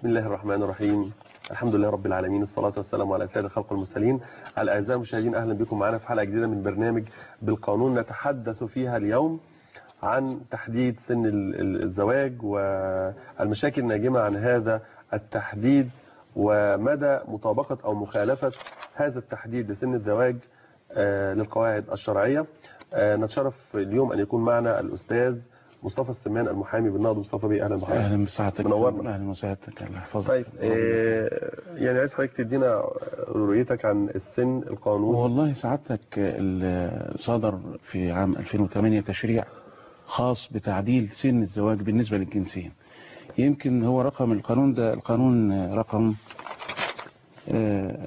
بسم الله الرحمن الرحيم الحمد لله رب العالمين الصلاة والسلام على سيد الخلق المرسلين الأعزاء المشاهدين أهلا بكم معنا في حلقة جديدة من برنامج بالقانون نتحدث فيها اليوم عن تحديد سن ال- ال- الزواج والمشاكل الناجمة عن هذا التحديد ومدى مطابقة أو مخالفة هذا التحديد لسن الزواج آه، للقواعد الشرعية آه، نتشرف اليوم أن يكون معنا الأستاذ مصطفى السمان المحامي بالنهضة مصطفى بيه أهلا بحضرتك اهلا بسعادتك منورنا. اهلا وسعادتك الله يحفظك طيب آه، يعني عايز حضرتك تدينا رؤيتك عن السن القانوني والله سعادتك ال- صدر في عام 2008 تشريع خاص بتعديل سن الزواج بالنسبة للجنسين يمكن هو رقم القانون ده القانون رقم اه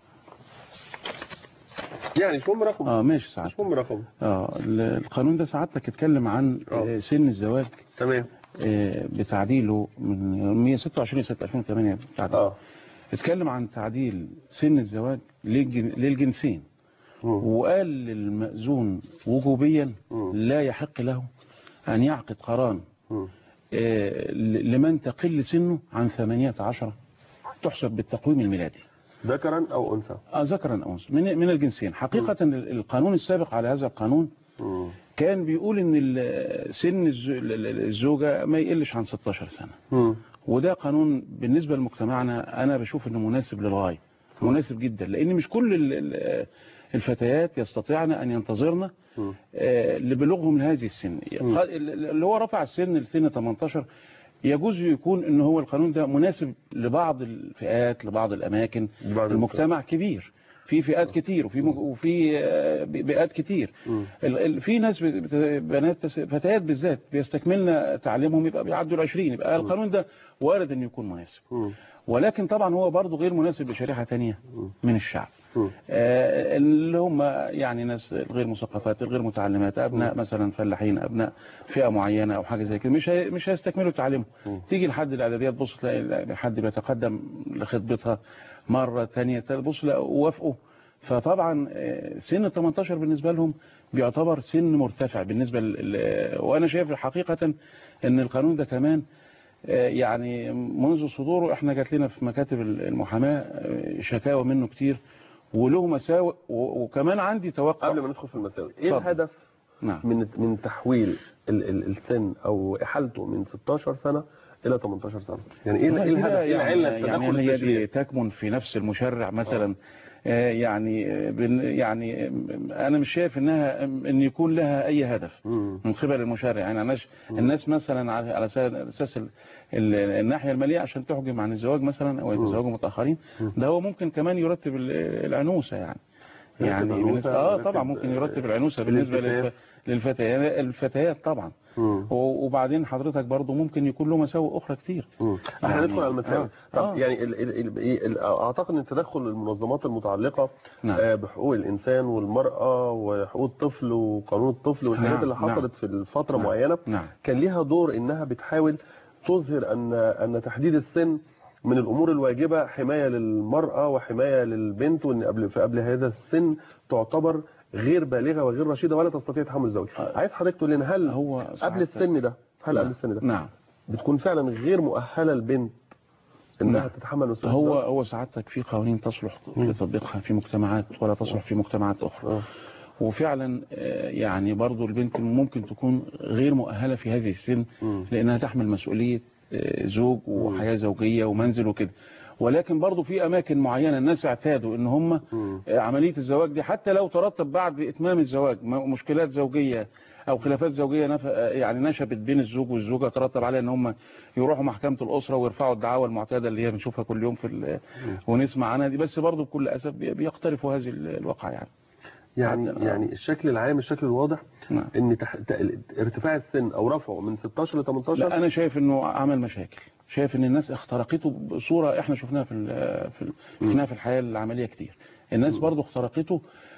يعني مش مهم رقم آه، ماشي مش سعادتك مهم رقم اه ال- القانون ده سعادتك اتكلم عن آه. آه، سن الزواج تمام آه، بتعديله من 126 6 2008 بتعديل اه اتكلم عن تعديل سن الزواج للجن- للجنسين مم. وقال للمأذون وجوبيا مم. لا يحق له أن يعقد قران مم. آه، ل- لمن تقل سنه عن 18 تحسب بالتقويم الميلادي ذكرا او انثى آه، ذكرا أو أنثى من من الجنسين حقيقة ال- القانون السابق على هذا القانون مم. كان بيقول ان ال- سن الز- ال- ال- الزوجة ما يقلش عن 16 سنة مم. وده قانون بالنسبة لمجتمعنا أنا بشوف أنه مناسب للغاية مناسب جدا لأن مش كل ال- ال- الفتيات يستطيعن أن ينتظرن مم. آه، لبلوغهم لهذه السن مم. قال- اللي هو رفع السن لسن 18 يجوز يكون ان هو القانون ده مناسب لبعض الفئات لبعض الاماكن لبعض المجتمع كبير في فئات كتير وفي مج- وفي آه، بيئات كتير مم. ال- ال- في ناس بت- بت- بنات تس- فتيات بالذات بيستكملن تعليمهم يبقى بيعدوا ال 20 يبقى القانون ده وارد انه يكون مناسب مم. ولكن طبعا هو برضه غير مناسب لشريحه تانية من الشعب مم. آه، اللي هم يعني ناس الغير مثقفات الغير متعلمات ابناء مثلا فلاحين ابناء فئه معينه او حاجه زي كده مش هي مش هيستكملوا تعليمهم تيجي لحد الاعداديه تبص تلاقي حد بيتقدم لخطبتها مره ثانيه تبص لا وافقوا فطبعا آه، سن 18 بالنسبه لهم بيعتبر سن مرتفع بالنسبه ل... وانا شايف حقيقه ان القانون ده كمان آه، يعني منذ صدوره احنا جات لنا في مكاتب المحاماه آه، شكاوى منه كتير وله مساوئ و- وكمان عندي توقع قبل ما ندخل في المساوئ ايه اتفضل. الهدف نعم من من تحويل ال ال السن او احالته من 16 سنه الى 18 سنه يعني ايه والله ايه الهدف كده ايه يعني, العله يعني التدخل هي دي التشريعي تكمن في نفس المشرع مثلا آه، يعني آه، بن- يعني آه، انا مش شايف انها ان يكون لها اي هدف مم. من قبل المشرع يعني أنا ش- الناس مثلا على على أساس- اساس ال- ال- الناحيه الماليه عشان تحجم عن الزواج مثلا او يتزوجوا متاخرين ده هو ممكن كمان يرتب ال- العنوسه يعني يعني العنوسة، بالنسبة اه يرتب، طبعا ممكن آه، يرتب العنوسه بالنسبه الالتفاف. للف... للفتيات الفتيات طبعا مم. و- وبعدين حضرتك برضو ممكن يكون له مساوئ اخرى كتير مم. احنا يعني- ندخل على المساوئ آه. طب آه. يعني ال ال ال إيه ال اعتقد ان تدخل المنظمات المتعلقه نعم. آه، بحقوق الانسان والمراه وحقوق الطفل وقانون الطفل والحاجات نعم، اللي نعم. حصلت في الفتره نعم. معينه نعم كان ليها دور انها بتحاول تظهر ان ان تحديد السن من الامور الواجبه حمايه للمراه وحمايه للبنت وان قبل في قبل هذا السن تعتبر غير بالغه وغير رشيده ولا تستطيع تحمل الزوج عايز حضرتك تقول لنا هل هو قبل ساعات- السن ده هل قبل السن ده نعم بتكون فعلا غير مؤهله البنت انها نعم. تتحمل مسؤوليه هو الزوج؟ هو سعادتك في قوانين تصلح لتطبيقها في مجتمعات ولا تصلح في مجتمعات اخرى آه. وفعلا آه، يعني برضو البنت ممكن تكون غير مؤهلة في هذه السن مم. لأنها تحمل مسؤولية آه، زوج وحياة زوجية ومنزل وكده ولكن برضو في أماكن معينة الناس اعتادوا إن هم مم. آه، عملية الزواج دي حتى لو ترتب بعد إتمام الزواج م- مشكلات زوجية أو خلافات زوجية نف... آه، يعني نشبت بين الزوج والزوجة ترتب عليها إن هم يروحوا محكمة الأسرة ويرفعوا الدعاوى المعتادة اللي هي بنشوفها كل يوم في ال... ونسمع عنها دي بس برضو بكل أسف بي- بيقترفوا هذه ال- الواقعة يعني يعني حتى- آه. يعني الشكل العام الشكل الواضح نعم. ان تح... ت- ارتفاع السن او رفعه من 16 ل 18 لا انا شايف انه عمل مشاكل شايف ان الناس اخترقته بصوره احنا شفناها في ال- في ال- شفناها في الحياه العمليه كتير الناس برضو اخترقته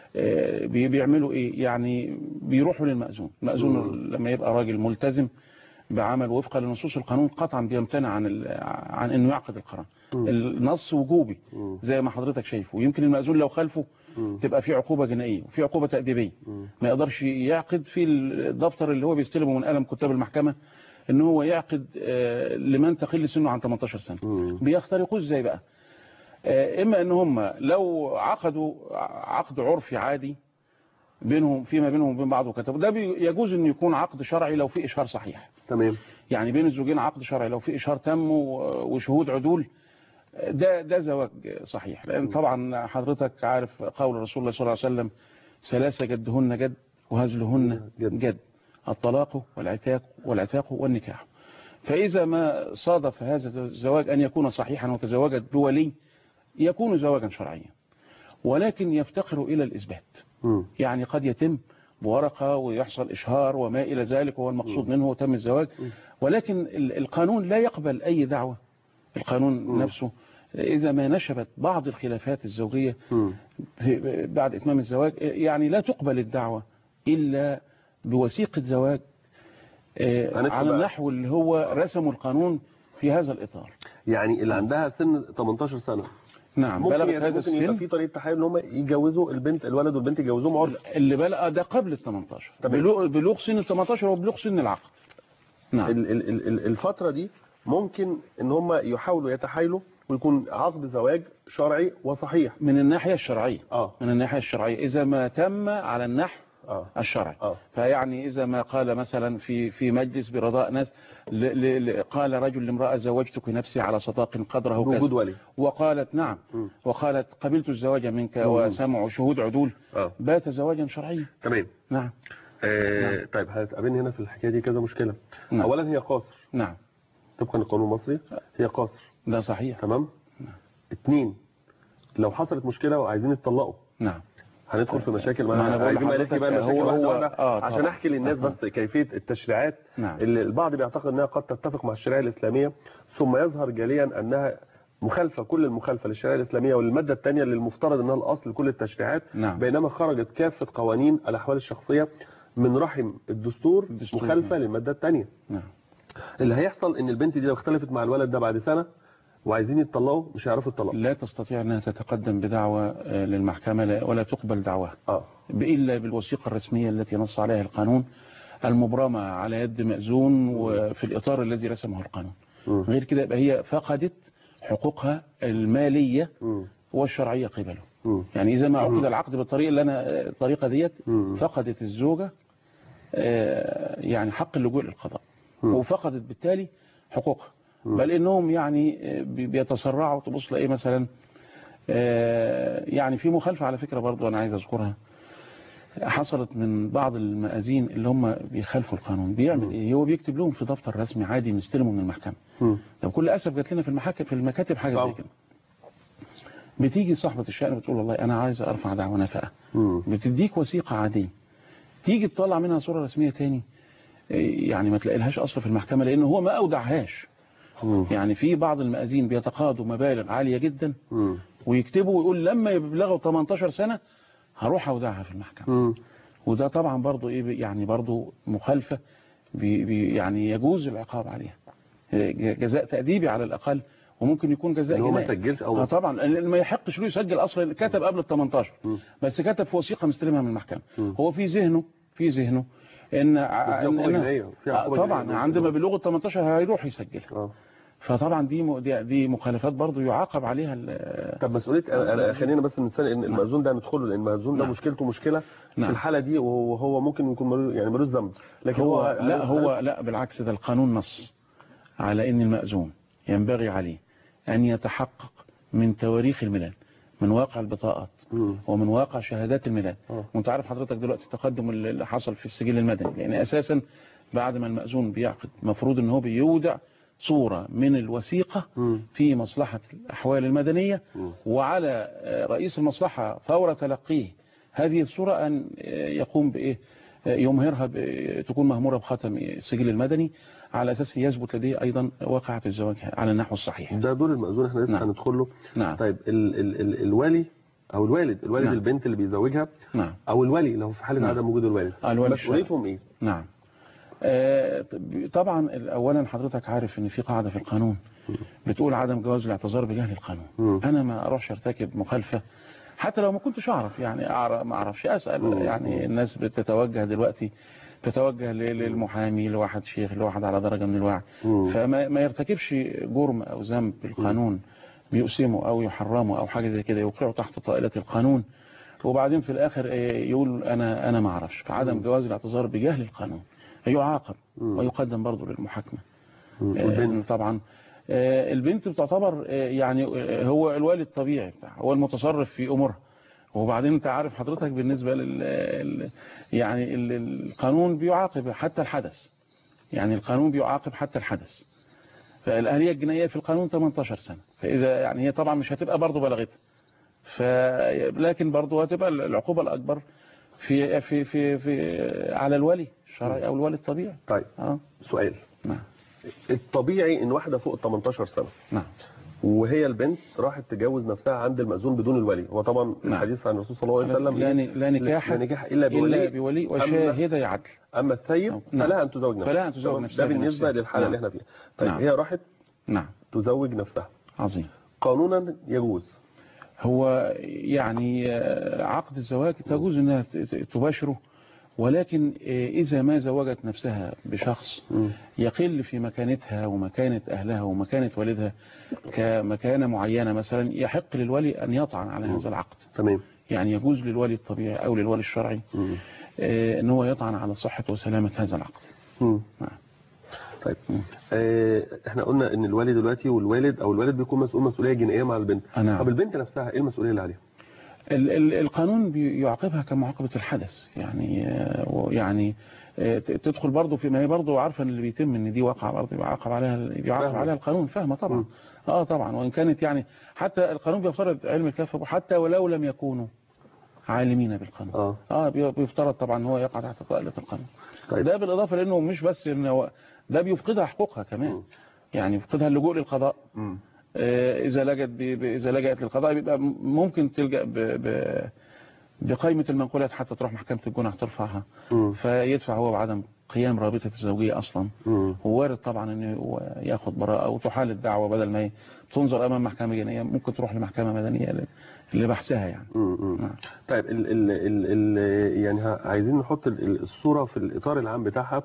آه، بي- بيعملوا ايه يعني بيروحوا للمأذون المأذون لما يبقى راجل ملتزم بعمل وفقا لنصوص القانون قطعا بيمتنع عن ال- عن انه يعقد القران النص وجوبي زي ما حضرتك شايفه ويمكن المأذون لو خالفه تبقى في عقوبة جنائية وفي عقوبة تأديبية ما يقدرش يعقد في الدفتر اللي هو بيستلمه من قلم كتاب المحكمة ان هو يعقد آه، لمن تقل سنه عن 18 سنة مم. بيخترقوه ازاي بقى آه، اما ان هم لو عقدوا عقد عرفي عادي بينهم فيما بينهم وبين بعض وكتبوا ده بي- يجوز ان يكون عقد شرعي لو في اشهار صحيح تمام يعني بين الزوجين عقد شرعي لو في اشهار تم و- وشهود عدول ده ده زواج صحيح لان طبعا حضرتك عارف قول رسول الله صلى الله عليه وسلم ثلاثه جدهن جد وهزلهن جد. جد الطلاق والعتاق والعتاق والنكاح فاذا ما صادف هذا الزواج ان يكون صحيحا وتزوجت بولي يكون زواجا شرعيا ولكن يفتقر الى الاثبات مم. يعني قد يتم بورقة ويحصل إشهار وما إلى ذلك وهو المقصود منه وتم الزواج ولكن ال- القانون لا يقبل أي دعوة القانون نفسه إذا ما نشبت بعض الخلافات الزوجية مم. في- بعد إتمام الزواج يعني لا تقبل الدعوة إلا بوثيقة زواج آه، هندخل على بقى. النحو اللي هو رسمه القانون في هذا الإطار يعني اللي عندها سن 18 سنة نعم ممكن بلغت ي- هذا ممكن يبقى السن في طريقة تحايل ان هم يجوزوا البنت الولد والبنت يجوزوهم عرف اللي بلغ ده قبل ال 18 تمام. بلوغ بلوغ سن ال 18 وبلوغ سن العقد نعم ال- ال- ال- ال- الفترة دي ممكن ان هم يحاولوا يتحايلوا ويكون عقد زواج شرعي وصحيح من الناحية الشرعية اه من الناحية الشرعية إذا ما تم على النحو اه الشرعي اه فيعني إذا ما قال مثلا في في مجلس برضاء ناس ل ل ل قال رجل لامرأة زوجتك نفسي على صداق قدره بوجود كذا ولي وقالت نعم مم. وقالت قبلت الزواج منك مم. وسمعوا شهود عدول اه بات زواجا شرعيا تمام نعم آه طيب هتقابلني هنا في الحكايه دي كذا مشكله نعم. اولا هي قاصر نعم طبقا للقانون المصري هي قاصر ده صحيح تمام اتنين لو حصلت مشكله وعايزين يتطلقوا نعم هندخل في مشاكل ما أنا بقول عايزين بقى نحكي بقى لحضرتك المشاكل هو- واحده هو- واحده آه، عشان طبعا. احكي للناس آه. بس كيفيه التشريعات نعم. اللي البعض بيعتقد انها قد تتفق مع الشريعه الاسلاميه ثم يظهر جليا انها مخالفه كل المخالفه للشريعه الاسلاميه والماده الثانيه اللي المفترض انها الاصل لكل التشريعات نعم. بينما خرجت كافه قوانين الاحوال الشخصيه من رحم الدستور, الدستور، مخالفه نعم. للماده الثانيه نعم اللي هيحصل ان البنت دي لو اختلفت مع الولد ده بعد سنه وعايزين يتطلقوا مش هيعرفوا يتطلقوا لا تستطيع أنها تتقدم بدعوى آه، للمحكمة لا- ولا تقبل دعواها اه إلا بالوثيقة الرسمية التي نص عليها القانون المبرمة على يد مأذون وفي الإطار الذي رسمه القانون مم. غير كده يبقى هي فقدت حقوقها المالية مم. والشرعية قبله مم. يعني إذا ما عقد العقد بالطريقة اللي أنا الطريقة ديت مم. فقدت الزوجة آه، يعني حق اللجوء للقضاء مم. وفقدت بالتالي حقوقها بل إنهم يعني آه، بي- بيتسرعوا تبص تلاقيه مثلا آه، يعني في مخالفة على فكرة برضو أنا عايز أذكرها حصلت من بعض المآذين اللي هم بيخالفوا القانون بيعمل ايه هو بيكتب لهم في دفتر رسمي عادي مستلمه من المحكمة مم. طب كل اسف جات لنا في المحاكم في المكاتب حاجه طبعا. زي كده بتيجي صاحبة الشأن بتقول والله انا عايزه ارفع دعوى نفقه مم. بتديك وثيقة عادية تيجي تطلع منها صورة رسمية تاني إيه، يعني ما تلاقي لهاش اصل في المحكمة لان هو ما اودعهاش مم. يعني في بعض المآذين بيتقاضوا مبالغ عالية جدا مم. ويكتبوا ويقول لما يبلغوا 18 سنة هروح اودعها في المحكمة مم. وده طبعا برضو ايه يعني برضو مخالفة بي بي يعني يجوز العقاب عليها ج- جزاء تأديبي على الأقل وممكن يكون جزاء ان هو ما جنائي سجلش او اه طبعا لأن ما يحقش له يسجل اصلا كتب قبل ال 18 مم. بس كتب في وثيقه مستلمها من المحكمه مم. هو في ذهنه في ذهنه ان ع- وفي عقوبة إن- جنائية، في آه، عقوبة طبعا جنائية. عندما بلوغ ال 18 هيروح يسجل اه فطبعا دي م- دي, دي مخالفات برضو يعاقب عليها ال- طب مسؤوليه أنا- أنا خلينا بس نستنى ان المأذون ده ندخله لان المأذون ده نعم. مشكلته مشكله نعم. في الحاله دي وهو ممكن يكون ملو يعني ملوش ذنب لكن هو, هو لا هو لا بالعكس ده القانون نص على ان المأذون ينبغي عليه ان يتحقق من تواريخ الميلاد من واقع البطاقات مم. ومن واقع شهادات الميلاد آه. وانت عارف حضرتك دلوقتي التقدم اللي حصل في السجل المدني لان اساسا بعد ما المأذون بيعقد مفروض ان هو بيودع صورة من الوثيقة مم. في مصلحة الأحوال المدنية مم. وعلى آه، رئيس المصلحة فور تلقيه هذه الصورة أن آه، يقوم بإيه آه، يمهرها ب- تكون مهمورة بختم السجل المدني على أساس يثبت لديه أيضا واقعة الزواج على النحو الصحيح ده دور المأذون احنا لسه نعم. هندخل له نعم طيب ال ال ال الوالي او الوالد الوالد نعم. البنت اللي بيزوجها نعم او الولي لو في حاله نعم. عدم وجود الوالد آه، الولي مسؤوليتهم ايه نعم آه، طبعا اولا حضرتك عارف ان في قاعده في القانون بتقول عدم جواز الاعتذار بجهل القانون مم. انا ما اروحش ارتكب مخالفه حتى لو ما كنتش اعرف يعني اعرف ما اعرفش اسال مم. يعني الناس بتتوجه دلوقتي تتوجه ل- للمحامي لواحد شيخ لواحد على درجه من الوعي مم. فما ما يرتكبش جرم او ذنب بالقانون بيقسمه او يحرمه او حاجه زي كده يوقعه تحت طائله القانون وبعدين في الاخر إيه، يقول انا انا ما اعرفش فعدم جواز الاعتذار بجهل القانون يعاقب مم. ويقدم برضه للمحاكمه مم. آه، والبنت طبعا آه، البنت بتعتبر آه، يعني آه، هو الوالد الطبيعي بتاعها هو المتصرف في امورها وبعدين انت عارف حضرتك بالنسبه لل ال- يعني ال- القانون بيعاقب حتى الحدث يعني القانون بيعاقب حتى الحدث فالآلية الجنائية في القانون 18 سنة فإذا يعني هي طبعا مش هتبقى برضه بلغتها ف لكن برضه هتبقى العقوبة الأكبر في في في في على الولي الشرعي أو الولي الطبيعي طيب اه سؤال نعم الطبيعي ان واحده فوق 18 سنه نعم وهي البنت راحت تجوز نفسها عند المأذون بدون الولي هو طبعا نعم. الحديث عن الرسول صلى الله عليه وسلم لا إيه؟ ن- لا نكاح لا نكاح الا إلا بولي بولي أما- وشاهدي عدل اما الثيب نعم. فلها ان تزوج نفسها فلها أن تزوج تمام؟ نفسها ده بالنسبه بنفسها. للحاله اللي نعم. احنا فيها طيب نعم. هي راحت نعم تزوج نفسها عظيم قانونا يجوز هو يعني آه، عقد الزواج تجوز انها ت- ت- تباشره ولكن آه، اذا ما زوجت نفسها بشخص مم. يقل في مكانتها ومكانة اهلها ومكانة والدها كمكانة معينة مثلا يحق للولي ان يطعن على هذا العقد تمام يعني يجوز للولي الطبيعي او للولي الشرعي مم. آه، ان هو يطعن على صحة وسلامة هذا العقد مم. نعم. طيب آه احنا قلنا ان الوالي دلوقتي والوالد او الوالد بيكون مسؤول مسؤوليه جنائيه مع البنت نعم. طب البنت نفسها ايه المسؤوليه اللي عليها ال- ال- القانون بيعاقبها كمعاقبة الحدث يعني آه، يعني آه، ت- تدخل برضه في ما هي برضه عارفه ان اللي بيتم ان دي واقعه برضه بيعاقب عليها بيعاقب فاهمة. عليها القانون فاهمه طبعا مم. اه طبعا وان كانت يعني حتى القانون بيفترض علم الكافه حتى ولو لم يكونوا عالمين بالقانون اه اه بي- بيفترض طبعا ان هو يقع تحت طائله القانون طيب ده بالاضافه لانه مش بس ان هو ده بيفقدها حقوقها كمان مم. يعني يفقدها اللجوء للقضاء مم. آه، إذا لجت ب... ب- إذا لجأت للقضاء بيبقى م- ممكن تلجأ ب... ب... بقائمة المنقولات حتى تروح محكمة الجنح ترفعها مم. فيدفع هو بعدم قيام رابطة الزوجية أصلا مم. ووارد طبعا أنه هو ياخد براءة أو تحال الدعوة بدل ما هي تنظر أمام محكمة جنائية ممكن تروح لمحكمة مدنية ل- لبحثها يعني مم. مم. نعم. طيب ال ال ال ال يعني ها- عايزين نحط ال- ال- الصوره في الاطار العام بتاعها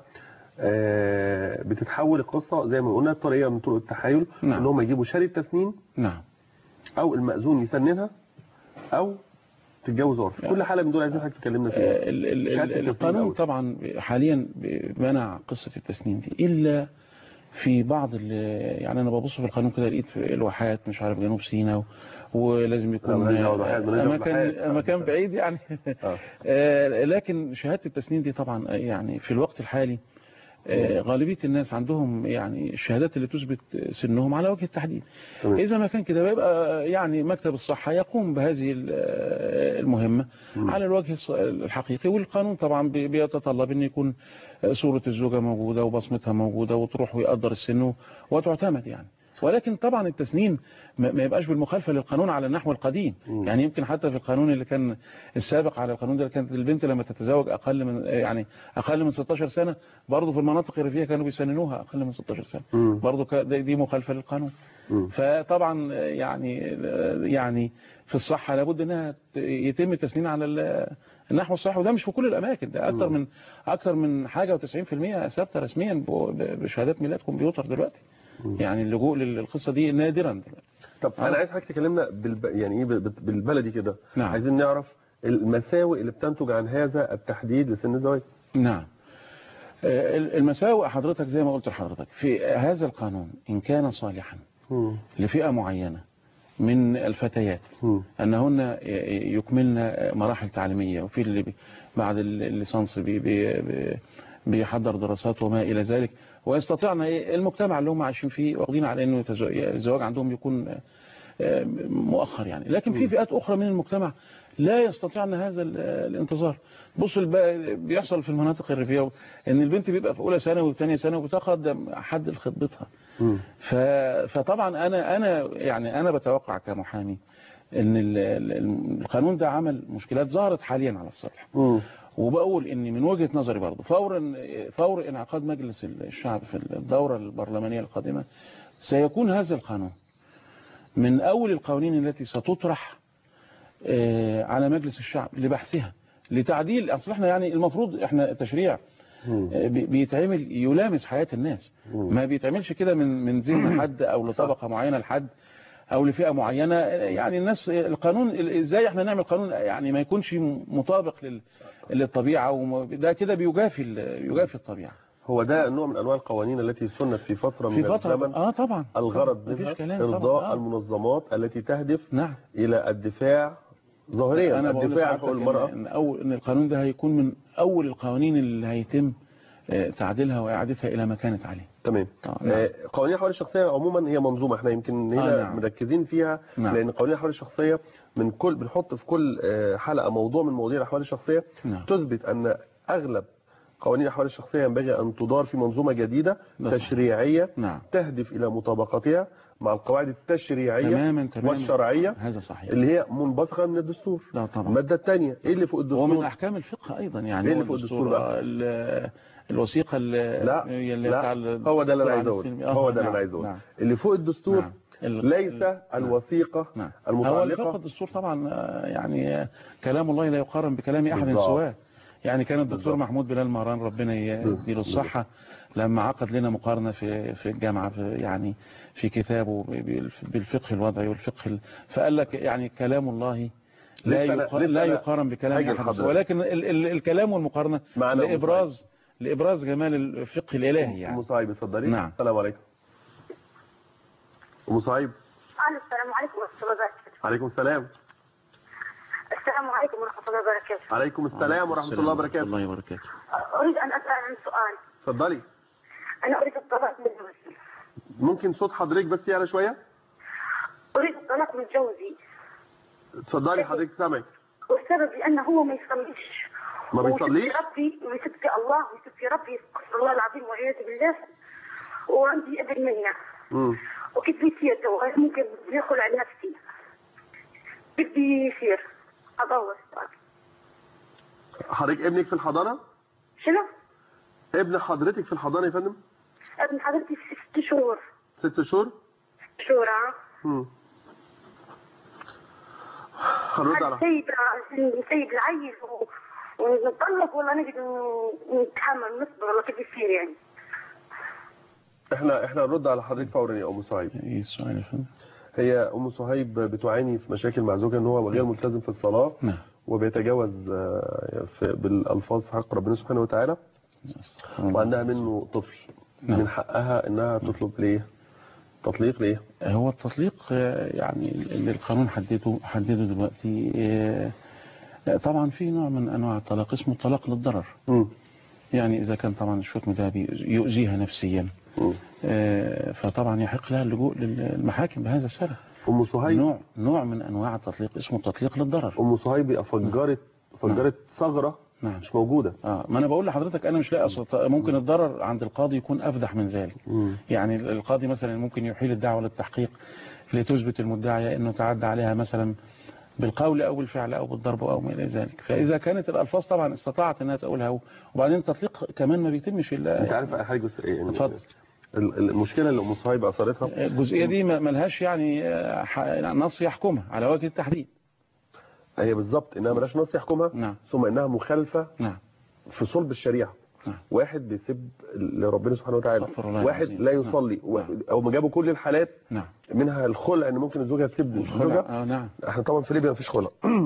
آه بتتحول القصه زي ما قلنا طريقه من طرق التحايل نعم. ان هم يجيبوا شهاده تسنين نعم او المأذون يسننها او تتجوز عرف كل حاله من دول عايزين حضرتك تكلمنا فيها آه، ال- ال- شهادة ال- التسنين القانون الأول. طبعا حاليا منع قصة التسنين دي إلا في بعض ال- يعني أنا ببص في القانون كده لقيت في الواحات مش عارف جنوب سيناء و- ولازم يكون مالناش دعوة بالواحات، مالناش دعوة مكان بالواحات. مكان بعيد يعني آه. آه، لكن شهادة التسنين دي طبعا يعني في الوقت الحالي آه، غالبية الناس عندهم يعني الشهادات اللي تثبت سنهم على وجه التحديد تمام. إذا ما كان كده بيبقى يعني مكتب الصحة يقوم بهذه ال- المهمة على الوجه الص- الحقيقي والقانون طبعا بي- بيتطلب أن يكون صورة الزوجة موجودة وبصمتها موجودة وتروح ويقدر السن وتعتمد يعني ولكن طبعا التسنين ما ما يبقاش بالمخالفة للقانون على النحو القديم يعني يمكن حتى في القانون اللي كان السابق على القانون ده كانت البنت لما تتزوج أقل من يعني أقل من 16 سنة برضه في المناطق الريفية كانوا بيسننوها أقل من 16 سنة مم. برضه ك- دي دي مخالفة للقانون مم. فطبعا يعني يعني في الصحة لابد انها ت- يتم التسنين على ال- النحو الصحيح وده مش في كل الاماكن ده اكتر من اكتر من حاجة و90% ثابته رسميا ب- ب- بشهادات ميلاد كمبيوتر دلوقتي يعني اللجوء للقصة دي نادرا دلوقتي طب انا عايز حضرتك تكلمنا بالب... يعني ايه بال- بالبلدي كده نعم. عايزين نعرف المساوئ اللي بتنتج عن هذا التحديد لسن الزواج نعم آه، المساوئ حضرتك زي ما قلت لحضرتك في هذا القانون إن كان صالحا مم. لفئة معينة من الفتيات مم. أنهن يكملن مراحل تعليمية وفي اللي بي- بعد الليسانس بي بي بي بيحضر دراسات وما إلى ذلك ويستطيعن إيه المجتمع اللي هم عايشين فيه واخدين على أنه يتزو- الزواج عندهم يكون آه، مؤخر يعني لكن في فئات أخرى من المجتمع لا يستطيعن هذا ال- الانتظار بص الب- بيحصل في المناطق الريفية ان البنت بيبقى في اولى ثانوي وثانيه ثانوي وبتقدم حد لخطبتها مم. ف... فطبعا انا انا يعني انا بتوقع كمحامي ان ال- ال- القانون ده عمل مشكلات ظهرت حاليا على السطح مم. وبقول ان من وجهة نظري برضه فورا فور انعقاد مجلس الشعب في الدورة البرلمانية القادمة سيكون هذا القانون من اول القوانين التي ستطرح آه، على مجلس الشعب لبحثها لتعديل اصل احنا يعني المفروض احنا التشريع آه، بي- بيتعمل يلامس حياة الناس ما بيتعملش كده من من ذهن حد او لطبقة معينة لحد او لفئة معينة يعني الناس القانون ازاي احنا نعمل قانون يعني ما يكونش مطابق لل- للطبيعة وده كده بيجافي ال- بيجافي الطبيعة هو ده نوع من انواع القوانين التي سنت في فتره في من فترة الزمن اه طبعا الغرض طبعاً، مفيش منها كلام طبعاً، ارضاء آه. المنظمات التي تهدف نعم الى الدفاع ظاهريا انا بقول الدفاع عن لحضرتك حقوق إن- المراه ان اول ان القانون ده هيكون من اول القوانين اللي هيتم آه، تعديلها واعادتها الى ما كانت عليه تمام آه، نعم. آه، قوانين الحوالي الشخصيه عموما هي منظومه احنا يمكن هنا آه، نعم. مركزين فيها نعم. لان قوانين الحوالي الشخصيه من كل بنحط في كل آه، حلقه موضوع من مواضيع الاحوال الشخصيه نعم. تثبت ان اغلب قوانين الاحوال الشخصيه ينبغي ان تدار في منظومه جديده ده صحيح. تشريعيه نعم تهدف الى مطابقتها مع القواعد التشريعيه تماما تماما والشرعيه هذا صحيح اللي هي منبثقه من الدستور لا طبعا الماده الثانيه ايه اللي فوق هو من الدستور احكام الفقه ايضا يعني إيه هو اللي فوق الدستور الدستور، بقى؟ آه، ال- الوثيقه اللي لا هي اللي لا بتاع ال- هو ده اللي انا الدستور عايز العام اقوله السلمي. آه، هو ده اللي نعم، انا عايز اقوله نعم. اللي فوق الدستور نعم. ال- ليس ال- الوثيقه نعم هو الفقه المتعلقه الدستور طبعا آه، يعني آه، كلام الله لا يقارن بكلام احد بالضبط. سواه يعني كان الدكتور بالضبط. محمود بلال مهران ربنا يديله الصحة لما عقد لنا مقارنة في في الجامعة في يعني في كتابه بالفقه الوضعي والفقه ال- فقال لك يعني كلام الله لا لسه أنا- يقارن لسه لا أنا يقارن بكلام هاجي احد لحضرتك. سواه ولكن ال ال الكلام والمقارنة معنا أم لابراز لابراز جمال الفقه الالهي ام يعني صعيب اتفضلي نعم. السلام عليكم ام صعيب الو السلام عليكم ورحمة الله وبركاته عليكم السلام السلام عليكم ورحمة الله وبركاته عليكم السلام ورحمه الله وبركاته الله وبركاته أريد أن أسأل عن سؤال اتفضلي أنا أريد الطلاق من جوزي ممكن صوت حضرتك بس يعلى شويه أريد الطلاق من جوزي اتفضلي حضرتك سامعك والسبب لأنه هو ما يصليش ما بيصليش ويسب ربي ويسب في الله ويسب في ربي استغفر الله العظيم والعياذ بالله وعندي ابن منه امم وكيف بيصير تو ممكن يدخل على نفسي كيف بيصير أدور حضرتك ابنك في الحضانه شنو؟ ابن حضرتك في الحضانه يا فندم ابن حضرتي في ست شهور ست شهور ست شهور اه امم هنرد على نسيب نسيب العيل و- ونطلق ولا نقدر نتحمل نصبر ولا كيف يصير يعني احنا احنا هنرد على حضرتك فورا يا ام صهيب ايه السؤال يا فندم هي ام صهيب بتعاني في مشاكل مع زوجها ان هو غير ملتزم في الصلاه نعم وبيتجاوز آه، في بالالفاظ في حق ربنا سبحانه وتعالى وعندها منه طفل نعم. من حقها انها تطلب ليه تطليق ليه هو التطليق آه، يعني اللي القانون حدده حدده دلوقتي آه، آه، طبعا في نوع من انواع الطلاق اسمه الطلاق للضرر مم. يعني اذا كان طبعا الشتم ده بي- يؤذيها نفسيا مم. آه، فطبعا يحق لها اللجوء للمحاكم بهذا السبب ام صهيب نوع نوع من انواع التطليق اسمه التطليق للضرر ام صهيب فجرت فجرت ثغره نعم مش موجوده اه ما انا بقول لحضرتك انا مش لاقي أصل- ممكن الضرر عند القاضي يكون افدح من ذلك مم. يعني القاضي مثلا ممكن يحيل الدعوة للتحقيق لتثبت المدعية انه تعدى عليها مثلا بالقول او بالفعل او بالضرب او ما الى ذلك فاذا كانت الالفاظ طبعا استطاعت انها تقولها وبعدين التطليق كمان ما بيتمش الا انت عارف حاجه بس ايه يعني اتفضل. ال- ال- المشكله اللي ام صهيب اثرتها الجزئية دي ما ملهاش يعني آه، ح- نص يحكمها على وجه التحديد هي بالظبط انها ملاش نص يحكمها نعم ثم انها مخالفه نعم في صلب الشريعه نعم. واحد بيسب لربنا سبحانه وتعالى استغفر الله واحد العظيم. لا نعم. يصلي و- نعم. او ما جابوا كل الحالات نعم منها الخلع ان ممكن الزوجه تسيب الخلع زوجها اه نعم احنا طبعا في ليبيا مفيش خلع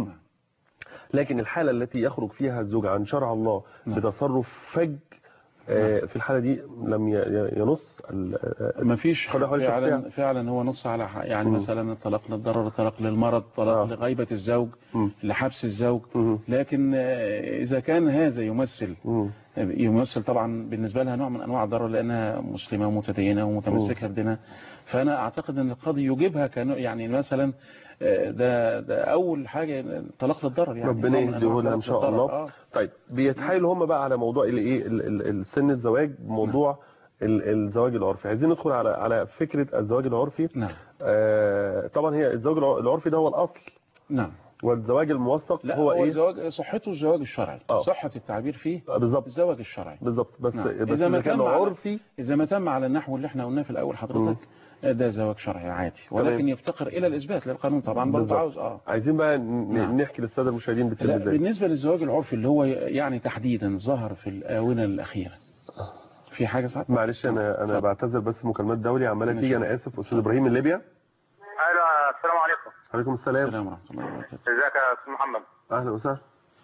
لكن الحاله التي يخرج فيها الزوج عن شرع الله نعم. بتصرف فج آه، في الحاله دي لم ي- ي- ينص ال- آه، ما فيش خلع حوالي فعلا شخصية. فعلا هو نص على ح- يعني مم. مثلا الطلاق للضرر الطلاق للمرض الطلاق آه. لغيبة الزوج مم. لحبس الزوج مم. لكن آه، إذا كان هذا يمثل مم. يمثل طبعا بالنسبة لها نوع من أنواع الضرر لأنها مسلمة ومتدينة ومتمسكة بدينها فأنا أعتقد أن القاضي يجيبها كنوع يعني مثلا آه، ده ده أول حاجة الطلاق للضرر يعني ربنا نوع من أنواع يهديه لها ان الطلاق شاء للضرر. الله آه. طيب بيتحايلوا هم بقى على موضوع الايه ال- ال- ال- سن الزواج موضوع ال- الزواج العرفي عايزين ندخل على على فكره الزواج العرفي نعم آه طبعا هي الزواج الع- العرفي ده هو الاصل نعم والزواج الموثق لا هو, هو ايه الزواج صحته الزواج الشرعي آه. صحة التعبير فيه آه، بالظبط الزواج الشرعي بالظبط بس نعم. بس إذا ما اذا كان تم على- عرفي إذا ما تم على النحو اللي احنا قلناه في الأول حضرتك ده زواج شرعي عادي ولكن تمام. يفتقر الى الاثبات للقانون طبعا برضه بالظبط. عاوز اه عايزين بقى ن- نعم. نحكي للساده المشاهدين بتتم لا ازاي بالنسبة للزواج العرفي اللي هو يعني تحديدا ظهر في الآونة الأخيرة في حاجة صعبة؟ معلش انا انا بعتذر بس مكالمات دولي عماله ماشي. تيجي انا اسف استاذ ابراهيم من ليبيا ايوه السلام عليكم عليكم السلام السلام ورحمة الله وبركاته ازيك يا استاذ محمد اهلا وسهلا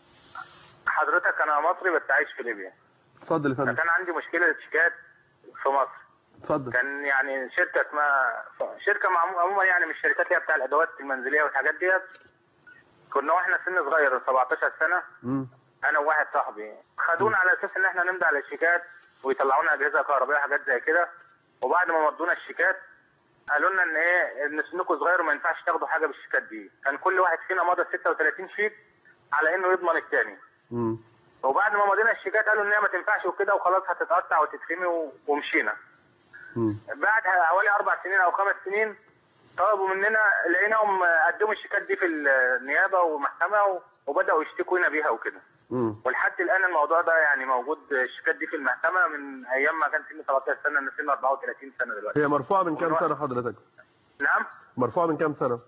حضرتك انا مصري بس عايش في ليبيا اتفضل يا فندم فكان عندي مشكله شيكات في مصر اتفضل كان يعني شركه اسمها شركه معمو- عموما يعني مش الشركات اللي هي بتاع الادوات المنزليه والحاجات ديت كنا واحنا سن صغير 17 سنه مم. انا وواحد صاحبي خدونا على اساس ان احنا نمضي على الشيكات ويطلعونا اجهزه كهربائيه وحاجات زي كده وبعد ما مضونا الشيكات قالوا لنا ان ايه ان سنكم صغير وما ينفعش تاخدوا حاجه بالشيكات دي كان كل واحد فينا مضى 36 شيك على انه يضمن الثاني مم. وبعد ما مضينا الشيكات قالوا ان هي ما تنفعش وكده وخلاص هتتقطع وتترمي و- ومشينا مم. بعد حوالي اربع سنين او خمس سنين طلبوا مننا لقيناهم قدموا الشيكات دي في النيابه ومحكمه و- وبداوا يشتكونا بيها وكده مم. ولحد الان الموضوع ده يعني موجود الشيكات دي في المحكمه من ايام ما كان سني 17 سنه انا سني 34 سنه دلوقتي هي مرفوعه من كام سنه حضرتك نعم مرفوعه من كام سنه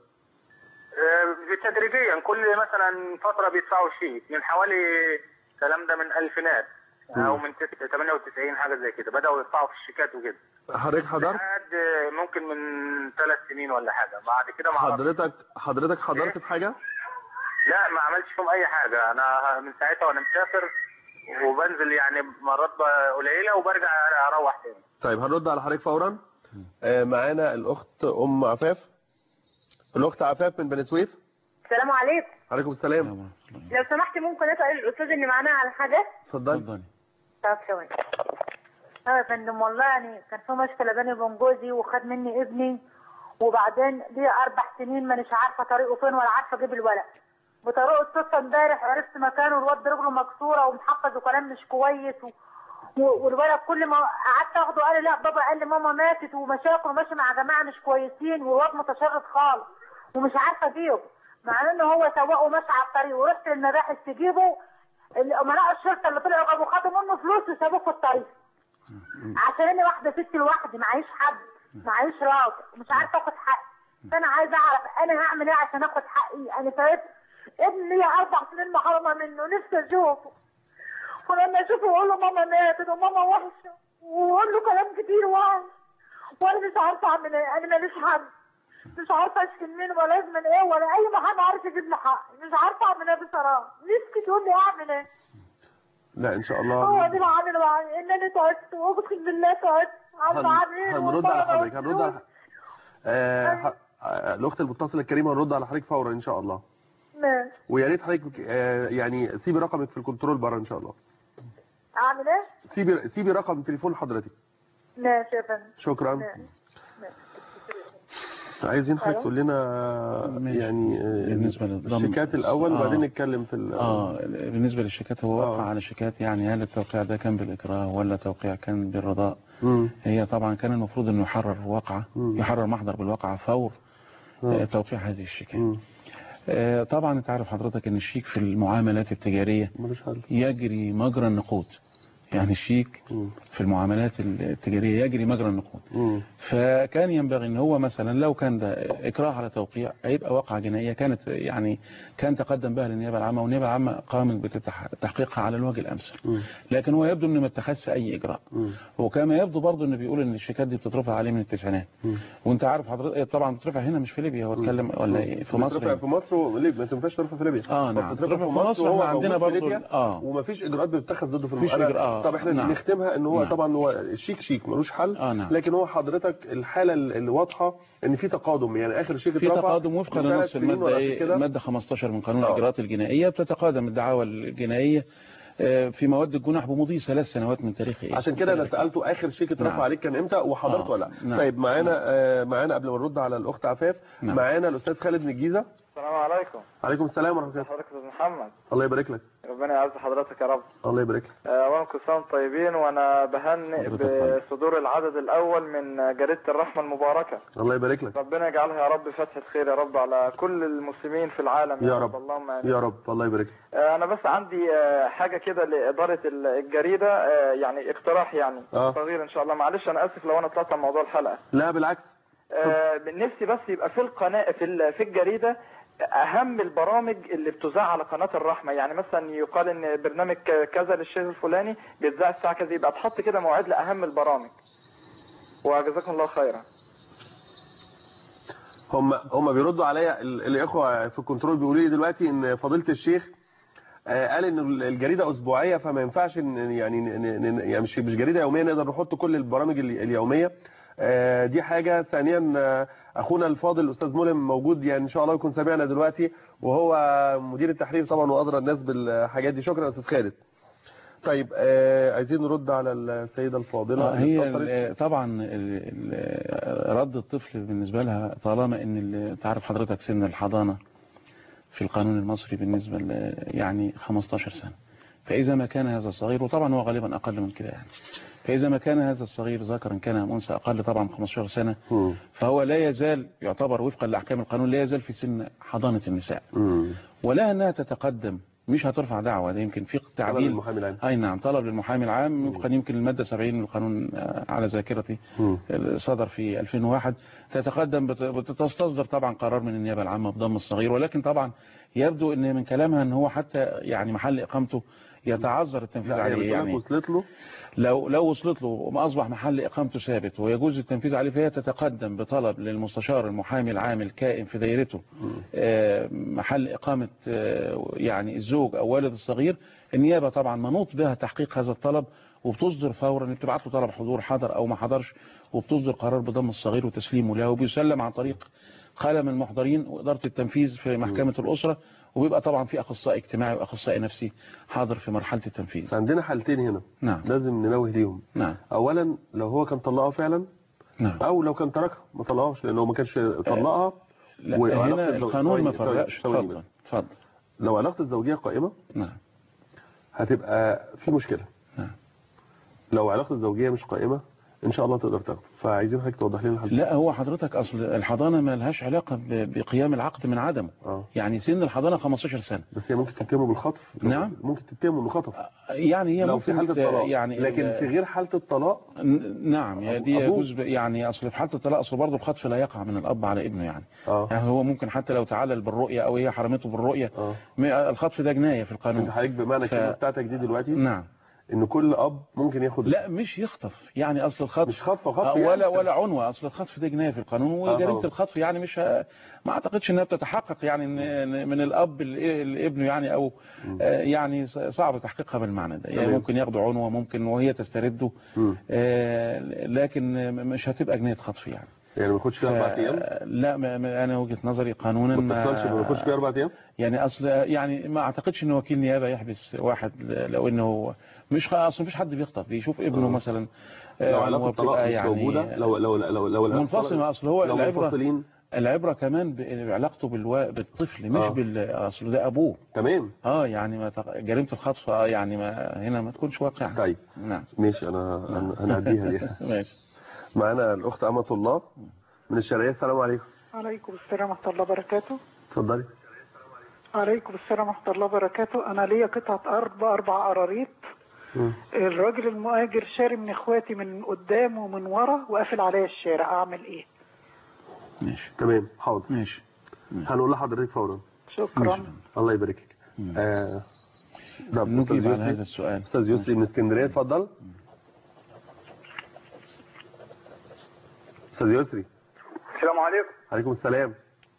آه، تدريجيا كل مثلا فتره بيدفعوا شيك من حوالي الكلام ده من الفينات او من 98 حاجه زي كده بداوا يدفعوا في الشيكات وكده حضرتك حضرت لحد ممكن من ثلاث سنين ولا حاجه بعد كده ما عرفت. حضرتك حضرتك حضرت في حاجه لا ما عملتش فيهم اي حاجه انا من ساعتها وانا مسافر وبنزل يعني مرات قليله وبرجع اروح تاني طيب هنرد على حضرتك فورا آه، معانا الاخت ام عفاف الاخت عفاف من بني سويف السلام عليكم عليكم السلام السلام ورحمة الله لو سمحت ممكن اسال الاستاذ اللي معانا على حاجه اتفضل اتفضلي طب ثواني اه يا فندم والله يعني كان في مشكله بيني وبين جوزي وخد مني ابني وبعدين ليه اربع سنين مانيش عارفه طريقه فين ولا عارفه اجيب الولد بطريقه الصدفه امبارح عرفت مكانه الواد رجله مكسوره ومحفظ وكلام مش كويس و... و- والولد كل ما قعدت اخده قال لي لا بابا قال لي ماما ماتت ومشاكل وماشي مع جماعه مش كويسين والواد متشرد خالص ومش عارفه اجيبه مع انه هو سواق وماشي على الطريق ورحت المباحث تجيبه امناء الشرطه اللي طلعوا جابوا خدوا منه فلوس وسابوه في الطريق عشان انا واحده ست لوحدي معيش حد معيش راجل مش عارفه اخد حقي فانا عايزه اعرف انا هعمل ايه عشان اخد حقي انا فاهم ابني ليه اربع سنين محرومه منه نفسي اشوفه ولما اشوفه اقول له ماما ماتت وماما وحشه واقول له كلام كتير وحش وانا مش عارفه اعمل ايه انا ماليش حد مش عارفه اشكي مين ولا لازم ايه ولا اي محامي عارف يجيب لي حقي مش عارفه اعمل ايه بصراحه نفسي تقول لي اعمل ايه لا ان شاء هو الله دي اللي عامل معايا ان انا تعبت واقسم بالله تعبت عامله هن- معايا هنرد على حضرتك هنرد على آه، ح- آه، الاخت المتصله الكريمه هنرد على حضرتك فورا ان شاء الله ماشي ويا ريت حضرتك آه، يعني سيبي رقمك في الكنترول بره ان شاء الله اعمل ايه؟ سيبي سيبي رقم تليفون حضرتك ماشي يا فندم شكرا ماشي عايزين حضرتك أيوة. تقول لنا ماشي. يعني آه، بالنسبة للضم- الشيكات الاول آه. وبعدين نتكلم في ال- اه بالنسبة للشيكات هو آه. وقع على شيكات يعني هل التوقيع ده كان بالإكراه ولا توقيع كان بالرضاء مم. هي طبعا كان المفروض انه يحرر واقعة مم. يحرر محضر بالواقعة فور آه، توقيع هذه الشيكات مم. آه، طبعا انت عارف حضرتك ان الشيك في المعاملات التجارية ملوش حل يجري مجرى النقود يعني الشيك مم. في المعاملات التجارية يجري مجرى النقود مم. فكان ينبغي ان هو مثلا لو كان ده اكراه على توقيع هيبقى واقعة جنائية كانت يعني كان تقدم بها للنيابة العامة والنيابة العامة قامت بتحقيقها على الوجه الامثل مم. لكن هو يبدو انه ما اتخذش اي اجراء مم. وكما يبدو برضه انه بيقول ان الشيكات دي بتترفع عليه من التسعينات مم. وانت عارف حضرتك طبعا بتترفع هنا مش في ليبيا هو اتكلم ولا ايه في مصر بترفع هنا. في مصر وليبيا ما تنفعش ترفع في ليبيا آه، نعم. بتترفع ترفع في مصر، وهو احنا عندنا موجود في برضو- ليبيا آه. ومفيش اجراءات بتتخذ ضده في مفيش المحاماه إجراء- طب احنا نعم. نختمها ان هو نعم. طبعا هو الشيك شيك ملوش حل آه، نعم. لكن هو حضرتك الحاله اللي واضحه ان في تقادم يعني اخر شيك في اترفع تقادم وفقا من ثلاث لنص سنين المادة ولا ايه كده المادة 15 من قانون آه. الاجراءات الجنائية بتتقادم الدعاوى الجنائية آه، في مواد الجنح بمضي ثلاث سنوات من تاريخ ايه عشان كده انا سالته اخر شيك اترفع نعم. عليك كان امتى وحضرته آه، ولا لا نعم. طيب معانا آه معانا قبل ما نرد على الاخت عفاف نعم. معانا الاستاذ خالد من الجيزه السلام عليكم عليكم السلام ورحمه الله حضرتك استاذ محمد الله يبارك لك ربنا يعز حضرتك يا رب الله يبارك لك اولا كل سنه وانتم طيبين وانا بهنئ حضرتك طيب. بصدور العدد الاول من جريده الرحمه المباركه الله يبارك لك ربنا يجعلها يا رب فتحه خير يا رب على كل المسلمين في العالم يا رب. اللهم امين يا رب الله يبارك لك آه، انا بس عندي آه، حاجه كده لاداره ال- الجريده آه، يعني اقتراح يعني آه. صغير ان شاء الله معلش انا اسف لو انا طلعت عن موضوع الحلقه لا بالعكس آه نفسي بس يبقى في القناه في ال- في الجريده اهم البرامج اللي بتذاع على قناه الرحمه يعني مثلا يقال ان برنامج ك- كذا للشيخ الفلاني بيتذاع الساعه كذا يبقى تحط كده مواعيد لاهم البرامج وجزاكم الله خيرا هم هم بيردوا عليا ال- الاخوه في الكنترول بيقولوا لي دلوقتي ان فضيله الشيخ آه، قال ان الجريده اسبوعيه فما ينفعش إن يعني ن- ن- يعني مش مش جريده يوميه نقدر نحط كل البرامج ال- اليوميه آه، دي حاجه ثانيا آه، اخونا الفاضل الاستاذ ملهم موجود يعني ان شاء الله يكون سامعنا دلوقتي وهو مدير التحرير طبعا وادرى الناس بالحاجات دي شكرا يا استاذ خالد طيب آه، عايزين نرد على السيده الفاضله آه، هي اللي اتصلت. ال- طبعا ال- ال- رد الطفل بالنسبة لها طالما ان ال- تعرف حضرتك سن الحضانة في القانون المصري بالنسبة ل- يعني 15 سنة فإذا ما كان هذا الصغير وطبعا هو غالبا أقل من كده يعني فإذا ما كان هذا الصغير ذكرا كان أم أنثى أقل طبعا من 15 سنة مم. فهو لا يزال يعتبر وفقا لأحكام القانون لا يزال في سن حضانة النساء مم. ولا أنها تتقدم مش هترفع دعوة ده يمكن في طبعا تعديل المحامي العام اي نعم طلب للمحامي العام وفقا يمكن المادة 70 من القانون آه، على ذاكرتي مم. صدر في 2001 تتقدم بت- بتستصدر طبعا قرار من النيابة العامة بضم الصغير ولكن طبعا يبدو ان من كلامها ان هو حتى يعني محل اقامته يتعذر التنفيذ لا هي عليه بتقول لك يعني وصلت له لو لو وصلت له وما اصبح محل اقامته ثابت ويجوز التنفيذ عليه فهي تتقدم بطلب للمستشار المحامي العام الكائن في دائرته آه، محل اقامه آه، يعني الزوج او والد الصغير النيابه طبعا منوط بها تحقيق هذا الطلب وبتصدر فورا بتبعت له طلب حضور حضر او ما حضرش وبتصدر قرار بضم الصغير وتسليمه له وبيسلم عن طريق قلم المحضرين واداره التنفيذ في محكمه الاسره وبيبقى طبعا في اخصائي اجتماعي واخصائي نفسي حاضر في مرحله التنفيذ عندنا حالتين هنا نعم لازم ننوه ليهم نعم اولا لو هو كان طلقها فعلا نعم او لو كان تركها ما طلقهاش لانه ما كانش طلقها لا وعلاقة هنا الزوج- القانون ما ثواني- فرقش ثواني اتفضل بس. اتفضل لو علاقه الزوجيه قائمه نعم هتبقى في مشكله نعم. لو علاقه الزوجيه مش قائمه ان شاء الله تقدر تاخده فعايزين حضرتك توضح لنا الحل لا هو حضرتك اصل الحضانه ما لهاش علاقه ب- بقيام العقد من عدمه اه يعني سن الحضانه 15 سنه بس هي ممكن تتهمه بالخطف نعم. ممكن تتهمه انه خطف يعني هي لو ممكن في حاله ت- الطلاق يعني لكن ال- في غير حاله الطلاق ن- نعم يعني دي أبوه- يجوز ب- يعني اصل في حاله الطلاق اصل برضه الخطف لا يقع من الاب على ابنه يعني اه يعني هو ممكن حتى لو تعلل بالرؤيه او هي حرمته بالرؤيه اه م- الخطف ده جنايه في انت القانون حضرتك بمعنى ف- الكلمه بتاعتك دي دلوقتي نعم ان كل اب ممكن ياخد لا مش يخطف يعني اصل الخطف مش خطف خطف آه، يعني. ولا ولا عنوة اصل الخطف ده جنايه في القانون وجريمه طبعا. الخطف يعني مش ه- ما اعتقدش انها بتتحقق يعني إن- إن من الاب ل- لابنه يعني او آه، يعني ص- صعب تحقيقها بالمعنى ده يعني تمام. ممكن ياخدوا عنوة ممكن وهي تسترده مم. آه، لكن مش هتبقى جنايه خطف يعني يعني ما ياخدش فيها اربع ايام ف- لا ما ما- انا وجهه نظري قانونا ما تتصلش ما ياخدش فيها اربع ايام يعني اصل يعني ما اعتقدش ان وكيل نيابه يحبس واحد لو انه مش خ- اصل مفيش حد بيخطف بيشوف ابنه آه. مثلا لو آه، علاقه هو الطلاق بتبقى مش موجوده لو لو لو لو لو منفصلة اصل هو لو العبره منفصلين العبره كمان ب- بعلاقته بالوا... بالطفل مش آه. بال اصل ده ابوه تمام اه يعني ما تق- جريمه الخطف آه يعني ما هنا ما تكونش واقعه طيب نعم ماشي انا أنا- هنعديها دي ماشي معانا الاخت امه الله من الشرقيه السلام عليكم عليكم السلام ورحمة الله وبركاته اتفضلي عليكم السلام ورحمة الله وبركاته أنا ليا قطعة أرض أربع قراريط مم. الراجل المؤاجر شاري من إخواتي من قدام ومن ورا وقافل عليا الشارع أعمل إيه؟ ماشي تمام حاضر ماشي هنقول لحضرتك فورا شكرا ماشي. الله يبارك لك آه ده نجيب استاذ على هذا يسري السؤال استاذ يسري من اسكندريه اتفضل استاذ يسري السلام عليكم عليكم السلام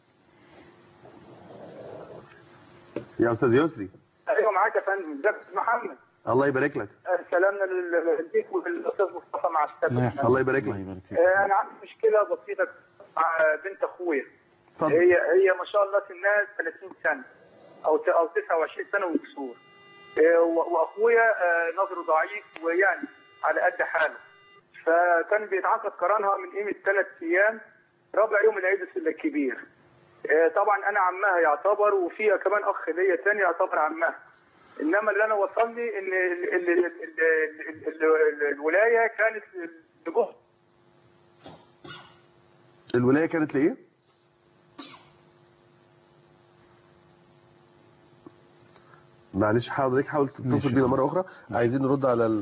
يا استاذ يسري ايوه معاك يا فندم ازيك يا أستاذ محمد الله يبارك لك آه، سلامنا لل- ليك وللاستاذ مصطفى مع الله السلامه يحفظك الله يبارك الله لك. يبارك فيك آه، انا عندي مشكله بسيطه مع بنت اخويا اتفضل هي هي ما شاء الله سنها 30 سنه او ت- او 29 سنه وكسور آه، و- واخويا آه، نظره ضعيف ويعني على قد حاله فكان بيتعاقد قرانها من قيمه ثلاث ايام رابع يوم العيد الكبير آه، طبعا انا عمها يعتبر وفيها كمان اخ ليا تاني يعتبر عمها انما اللي انا وصلني ان ال- ال- ال- ال- ال- ال- ال- الولايه كانت لجهد الولايه كانت لايه معلش حضرتك حاول تتصل ماشي. بينا مره اخرى عايزين نرد على ال...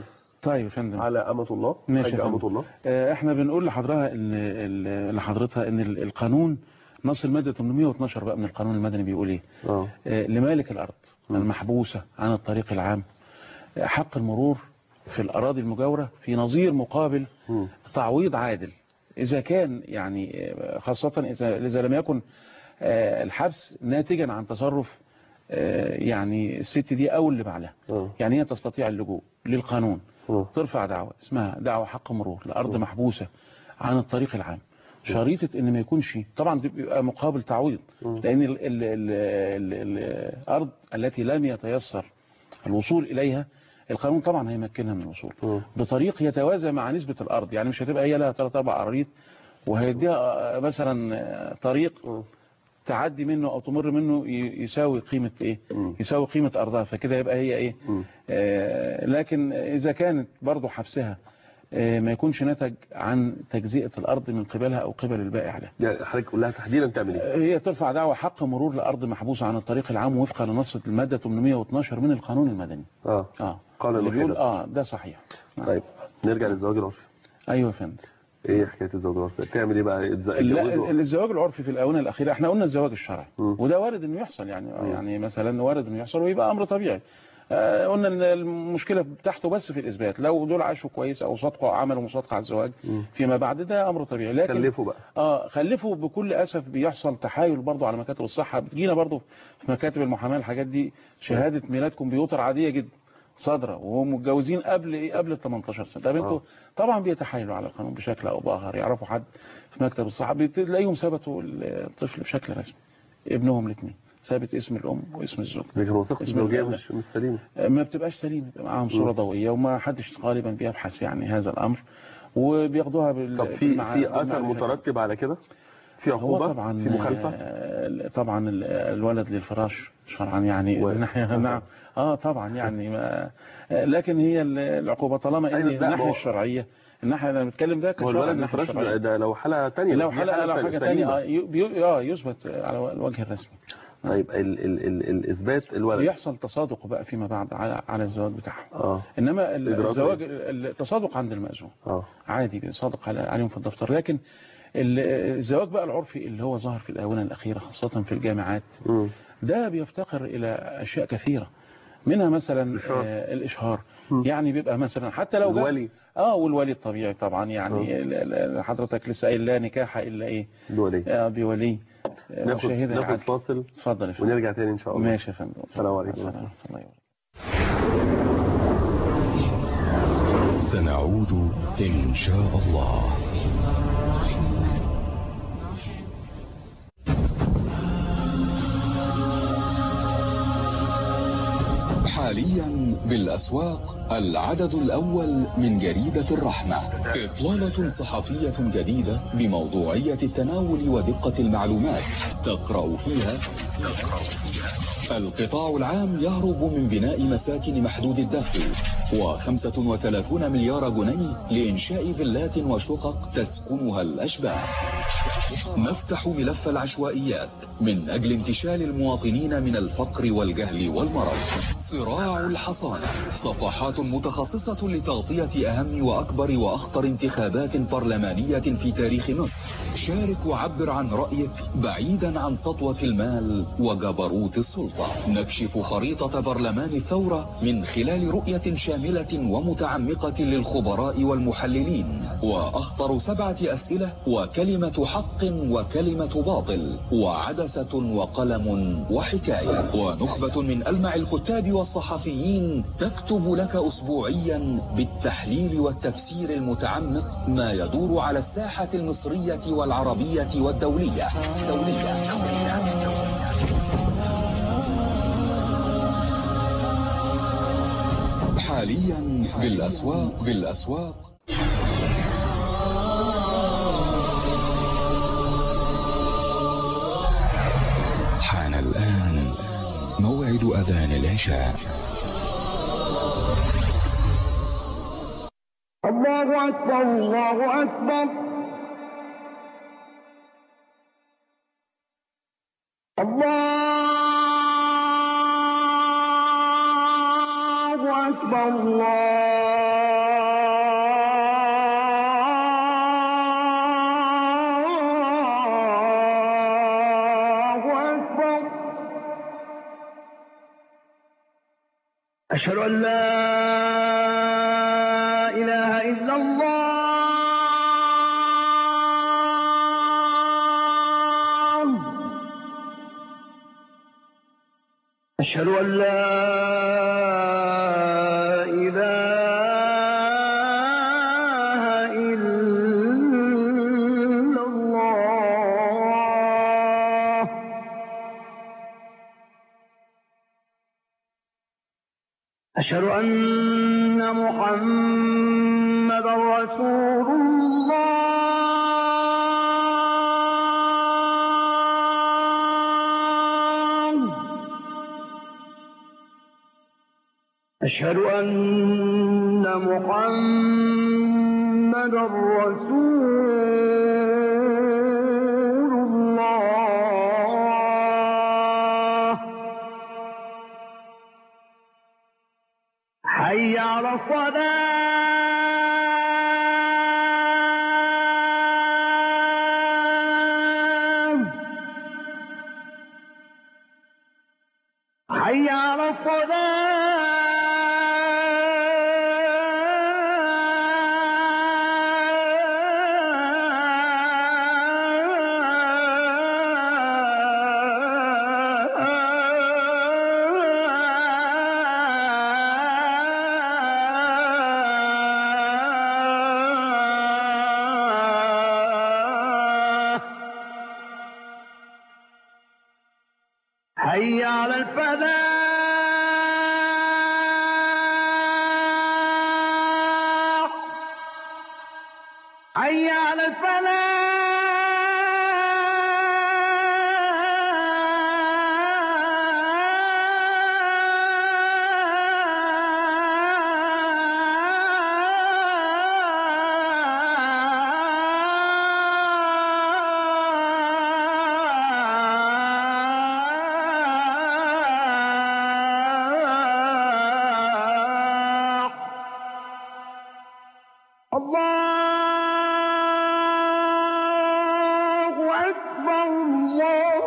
طيب يا فندم على أمة الله ماشي يا حاجة فندم. أمة الله آه، احنا بنقول لحضرتها ان ال- لحضرتها ان ال- القانون نص المادة 812 بقى من القانون المدني بيقول ايه اه آه، لمالك الأرض المحبوسة عن الطريق العام آه، حق المرور في الأراضي المجاورة في نظير مقابل مم. تعويض عادل إذا كان يعني آه، خاصة إذا, إذا لم يكن آه، الحبس ناتجا عن تصرف آه، يعني الست دي أو اللي بعدها اه يعني هي تستطيع اللجوء للقانون اه ترفع دعوة اسمها دعوة حق مرور لأرض محبوسة عن الطريق العام شريطة ان ما يكونش طبعا دي بيبقى مقابل تعويض لان ال ال ال ال الارض التي لم يتيسر الوصول اليها القانون طبعا هيمكنها من الوصول مم. بطريق يتوازى مع نسبة الارض يعني مش هتبقى هي لها ثلاث اربع اراضي وهيديها آه، مثلا آه، طريق مم. تعدي منه او تمر منه ي- يساوي قيمة ايه مم. يساوي قيمة ارضها فكده يبقى هي ايه مم. آه، لكن إذا كانت برضو حبسها آه، ما يكونش نتج عن تجزئة الأرض من قبلها أو قبل الباقي عليها يعني حضرتك قول لها تحديدا تعمل ايه؟ آه، هي ترفع دعوى حق مرور لأرض محبوسة عن الطريق العام وفقا لنص المادة 812 من القانون المدني اه اه قال اللي بيقول الوحيدة. اه ده صحيح آه. طيب نرجع للزواج العرفي ايوه يا فندم ايه حكايه الزواج العرفي تعمل ايه بقى يتز- لا يتجوزوا؟ ال- الزواج العرفي في الآونة الأخيرة احنا قلنا الزواج الشرعي مم. وده وارد انه يحصل يعني مم. يعني مثلا وارد انه يحصل ويبقى امر طبيعي آه، قلنا ان المشكله بتاعته بس في الاثبات لو دول عاشوا كويس او صادقوا أو عملوا مصادقه على الزواج مم. فيما بعد ده امر طبيعي لكن كلفوا بقى اه خلفوا بكل اسف بيحصل تحايل برضه على مكاتب الصحه بتجينا برضه في مكاتب المحاماه الحاجات دي شهاده ميلاد كمبيوتر عاديه جدا صادره وهم متجوزين قبل ايه قبل ال 18 سنه طب انتوا آه. طبعا بيتحايلوا على القانون بشكل او باخر يعرفوا حد في مكتب الصحه بتلاقيهم ثبتوا الطفل بشكل رسمي ابنهم الاثنين ثابت اسم الام واسم الزوج لكن وثيقه اسم الزوجيه الأولاد. مش مش سليمه ما بتبقاش سليمه بيبقى معاهم صوره ضوئيه وما حدش غالبا بيبحث يعني هذا الامر وبياخدوها بال طب في مع- في مع اثر الفكرة. مترتب على كده في هو عقوبه طبعا في مخالفه آه، طبعا ال- الولد للفراش شرعا يعني و- الناحيه نعم اه طبعا يعني ما آه، لكن هي ال- العقوبه طالما ان أيوة، لا، ما الناحيه هو- الشرعيه الناحيه اللي انا بتكلم ده هو كشرع الولد الناحيه الفراش الشرعيه ده لو حاله ثانيه لو حلقه لو حاجه ثانيه آه، ي- بي- اه يثبت على الوجه الرسمي طيب ال ال ال الاثبات الولد بيحصل تصادق بقى فيما بعد على على الزواج بتاعهم اه انما ال- إجراءات الزواج التصادق عند المأذون اه عادي بيصادق على- عليهم في الدفتر لكن ال- الزواج بقى العرفي اللي هو ظهر في الآونة الأخيرة خاصة في الجامعات مم. ده بيفتقر إلى أشياء كثيرة منها مثلا الإشهار. آه، الإشهار مم. يعني بيبقى مثلا حتى لو جاء- الولي اه والولي الطبيعي طبعا يعني ال- ال- حضرتك لسه قايل لا نكاح إلا إيه الولي آه بولي آه، ناخد وشاهدها ناخد عدل. فاصل اتفضل يا فندم ونرجع تاني ان شاء الله ماشي يا فندم السلام عليكم. السلام ورحمة الله وبركاته سنعود إن شاء الله حاليا بالأسواق العدد الأول من جريدة الرحمة إطلالة صحفية جديدة بموضوعية التناول ودقة المعلومات تقرأ فيها القطاع العام يهرب من بناء مساكن محدود الدخل و35 مليار جنيه لإنشاء فيلات وشقق تسكنها الأشباح نفتح ملف العشوائيات من أجل انتشال المواطنين من الفقر والجهل والمرض صراع الحصانة صفحات متخصصة لتغطية أهم وأكبر وأخطر انتخابات برلمانية في تاريخ مصر شارك وعبر عن رأيك بعيدا عن سطوة المال وجبروت السلطة نكشف خريطة برلمان الثورة من خلال رؤية شاملة ومتعمقة للخبراء والمحللين وأخطر سبعة أسئلة وكلمة حق وكلمة باطل وعدسة وقلم وحكاية ونخبة من ألمع الكتاب والصحفيين تكتب لك أسبوعيا بالتحليل والتفسير المتعمق ما يدور على الساحة المصرية والعربية والدولية دولية دولية حاليا بالأسواق بالأسواق حان الآن موعد أذان العشاء الله أكبر الله أكبر الله أكبر الله أكبر أشهد أن لا إله إلا الله أشهد أن لا إله إلا الله أشهد أن محمد رسول الله أشهد أن محمد رسول الله حي على الصلاة حي على الصلاة حي على الفلاح حي على الفلاح الله أكبر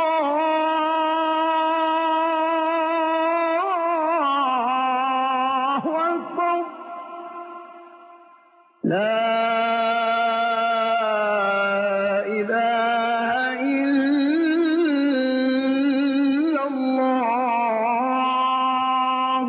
الله أكبر لا إله إلا الله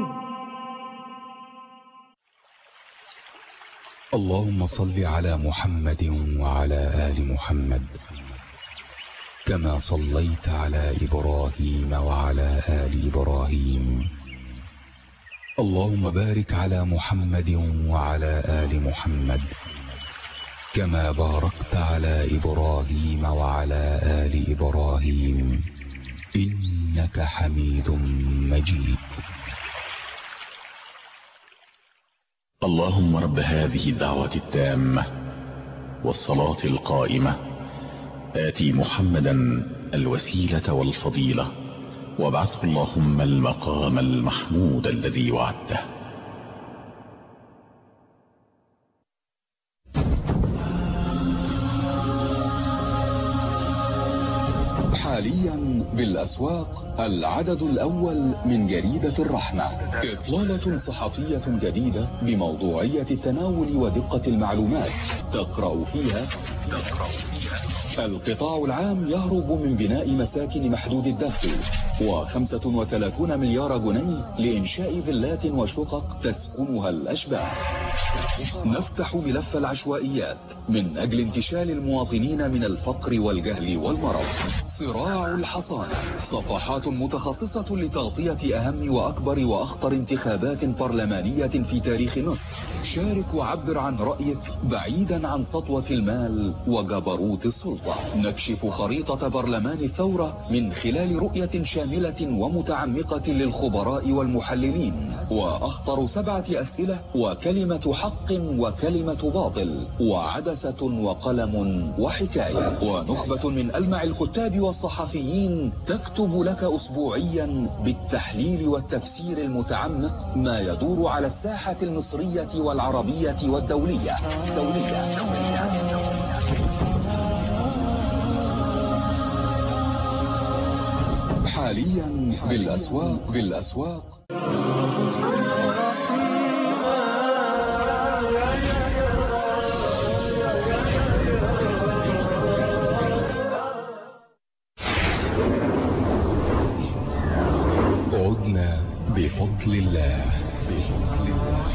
اللهم صل على محمد وعلى آل محمد كما صليت على إبراهيم وعلى آل إبراهيم اللهم بارك على محمد وعلى آل محمد كما باركت على إبراهيم وعلى آل إبراهيم إنك حميد مجيد اللهم رب هذه الدعوة التامة والصلاة القائمة آتي محمدا الوسيلة والفضيلة وابعثه اللهم المقام المحمود الذي وعدته حاليا بالأسواق العدد الأول من جريدة الرحمة إطلالة صحفية جديدة بموضوعية التناول ودقة المعلومات تقرأ فيها القطاع العام يهرب من بناء مساكن محدود الدخل و35 مليار جنيه لإنشاء فيلات وشقق تسكنها الأشباح نفتح ملف العشوائيات من أجل انتشال المواطنين من الفقر والجهل والمرض صراع الحصانة صفحات متخصصة لتغطية أهم وأكبر وأخطر انتخابات برلمانية في تاريخ مصر شارك وعبر عن رأيك بعيدا عن سطوة المال وجبروت السلطة نكشف خريطة برلمان الثورة من خلال رؤية شاملة ومتعمقة للخبراء والمحللين وأخطر سبعة أسئلة وكلمة حق وكلمة باطل وعدسة وقلم وحكاية ونخبة من ألمع الكتاب والصحفيين تكتب لك أسبوعيا بالتحليل والتفسير المتعمق ما يدور على الساحة المصرية والعربية والدولية دولية دولية حاليا بالأسواق بالأسواق عدنا بفضل الله بفضل الله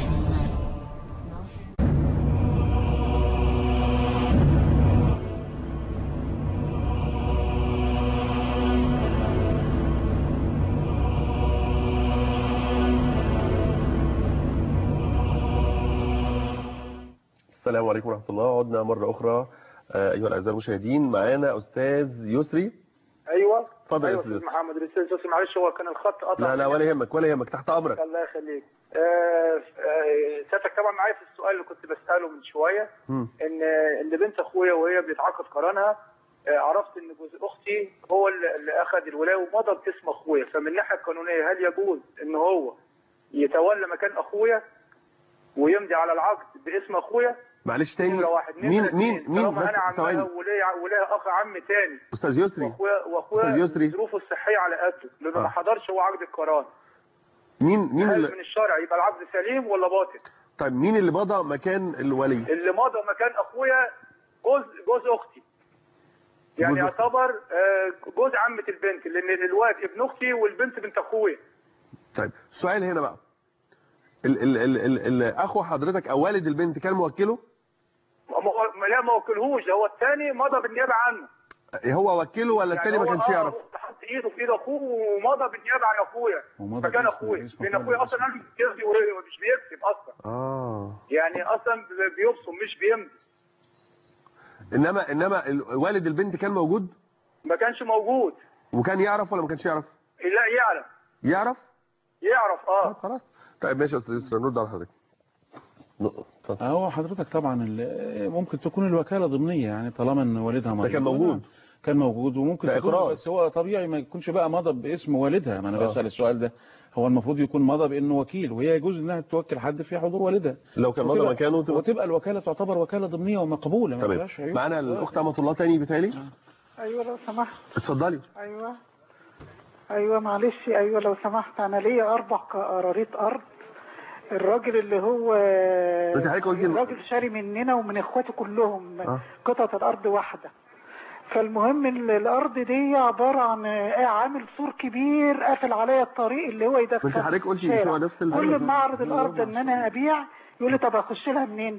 السلام عليكم ورحمة الله عدنا مرة أخرى آه، أيها الأعزاء المشاهدين معانا أستاذ يسري ايوه اتفضل يا ايوه أستاذ استاذ محمد الاستاذ جوسي معلش هو كان الخط قطع لا لا ولا يهمك ولا يهمك تحت أمرك الله يخليك آه، آه، سيادتك طبعا معايا في السؤال اللي كنت بساله من شويه مم. ان ان بنت اخويا وهي بيتعاقد قرانها آه، عرفت ان جوز اختي هو اللي اللي اخذ الولايه ومضى باسم اخويا فمن الناحيه القانونيه هل يجوز ان هو يتولى مكان اخويا ويمضي على العقد باسم اخويا معلش تاني نمرة واحد نمرة مين اتنين، مين مين طالما بس انا عمال ثواني وليا وليا اخ عم تاني أستاذ يسري واخويا واخويا أستاذ يسري. ظروفه الصحيه على قده لانه آه. ما حضرش هو عقد القران مين مين هل اللي من الشرع يبقى العقد سليم ولا باطل طيب مين اللي مضى مكان الولي اللي مضى مكان اخويا جوز جوز اختي يعني جوز أختي. يعتبر آه، جوز عمة البنت لان الواد ابن اختي والبنت بنت اخويا طيب سؤال هنا بقى ال ال ال ال ال اخو حضرتك او والد البنت كان موكله ما- ما- لا ما وكلهوش هو الثاني مضى بالنيابه عنه هو وكله ولا التاني ما هو كانش آه، يعرف حط ايده في ايد اخوه ومضى بالنيابه عن اخويا ومضى مكان باسم- اخويا باسم لان أخويا اخويا اصلا قال بيكذب ومش بيكذب اصلا اه يعني اصلا بيبصم مش بيمضي انما انما ال- والد البنت كان موجود ما كانش موجود وكان يعرف ولا ما كانش يعرف لا يعلم يعرف يعرف طب اه خلاص طيب ماشي يا استاذ يسرا نرد على حضرتك ن- اتفضل. هو حضرتك طبعا ال- ممكن تكون الوكالة ضمنية يعني طالما ان والدها مريض كان موجود. كان موجود وممكن ده تكون إقرار. بس هو طبيعي ما يكونش بقى مضى باسم والدها ما انا آه. بسأل السؤال ده هو المفروض يكون مضى بانه وكيل وهي يجوز انها توكل حد في حضور والدها لو كان مضى وتبقى- مكانه تبقى- وتبقى الوكالة تعتبر وكالة ضمنية ومقبولة ما تمام فيهاش عيوب. معانا الاخت امه الله تاني بتالي ايوه لو سمحت اتفضلي ايوه ايوه معلش ايوه لو سمحت انا ليا اربع قراريط ارض الراجل اللي هو انت حضرتك قلتي- الراجل شاري مننا ومن اخواته كلهم آه. قطعة الارض واحدة فالمهم ال- الارض دي عبارة عن آه، عامل سور كبير قافل عليا الطريق اللي هو يدخل ما انت حضرتك قلتي الشارع. مش هو نفس ال- كل ما اعرض الارض ان انا ابيع يقول لي طب اخش لها منين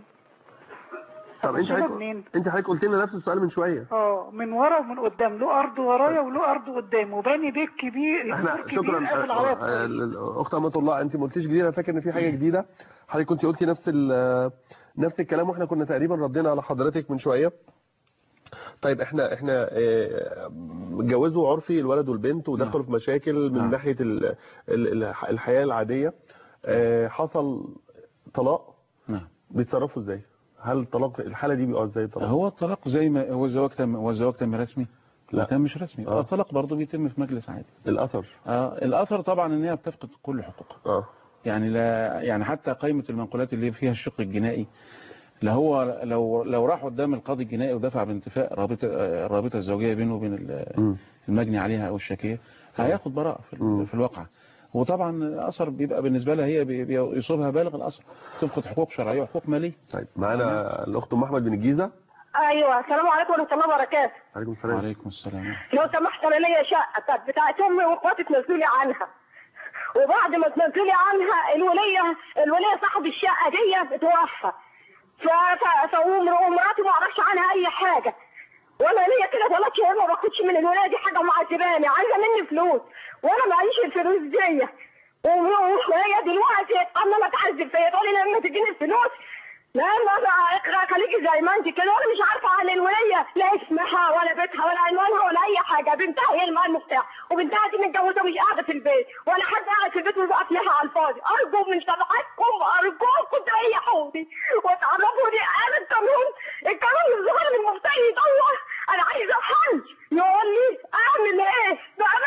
طب انت أخش لها حضرتك منين انت حضرتك قلت لنا نفس السؤال من شويه اه من ورا ومن قدام له ارض ورايا وله ارض قدام وباني بيت كبير احنا سور كبير شكرا قافل آه، عليا آه، الطريق الاخت امه الله انت ما قلتيش جديد انا فاكر ان في حاجه جديده حضرتك كنت قلتي نفس ال- نفس الكلام واحنا كنا تقريبا ردينا على حضرتك من شويه طيب احنا احنا آه، اتجوزوا عرفي الولد والبنت ودخلوا في مشاكل من نعم. ناحيه ال- ال- ال- الحياه العاديه آه، حصل طلاق نعم بيتصرفوا ازاي هل الطلاق الحاله دي بيقع ازاي الطلاق هو الطلاق زي ما هو الزواج تم هو الزواج تم رسمي لا. لا تم مش رسمي آه. الطلاق برضه بيتم في مجلس عادي الاثر آه الاثر طبعا ان هي بتفقد كل حقوقها اه يعني لا يعني حتى قائمة المنقولات اللي فيها الشق الجنائي لا هو لو لو راح قدام القاضي الجنائي ودفع بانتفاء رابطة آه، الرابطة الزوجية بينه وبين ال- مم. المجني عليها او الشاكية هياخد براءة في, مم. ال- في الواقع وطبعا الاثر بيبقى بالنسبة لها هي بي- بيصيبها بالغ الاثر تفقد حقوق شرعية وحقوق مالية طيب معانا الاخت ام احمد من الجيزه ايوه السلام عليكم ورحمه الله وبركاته عليكم السلام وعليكم السلام لو سمحت انا ليا شقه كانت بتاعت امي واخواتي تنزلوا لي عنها وبعد ما تنزلوا لي عنها الوليه الوليه صاحب الشقه دي اتوفى ف ف- فأم- ومراتي ما اعرفش عنها اي حاجه وانا ليا كده ثلاث شهور ما باخدش من الولايه دي حاجه معذباني عايزه مني فلوس وانا معيش الفلوس دي وهي دلوقتي عماله تعذب فيا تقول لي لما تديني الفلوس لا انا اقرا خليكي زي ما انت كده وانا مش عارفه عن الوليه لا اسمها ولا بيتها ولا عنوانها ولا اي حاجه بنتها هي اللي معاها المفتاح وبنتها دي متجوزه مش قاعده في البيت ولا حد قاعد في البيت ويوقف لها على الفاضي ارجو من شفقتكم ارجوكم تريحوني وتعرفوا لي انا القانون القانون الظاهر المفتاح يدور انا عايزه حل يقول لي اعمل ايه؟ ده انا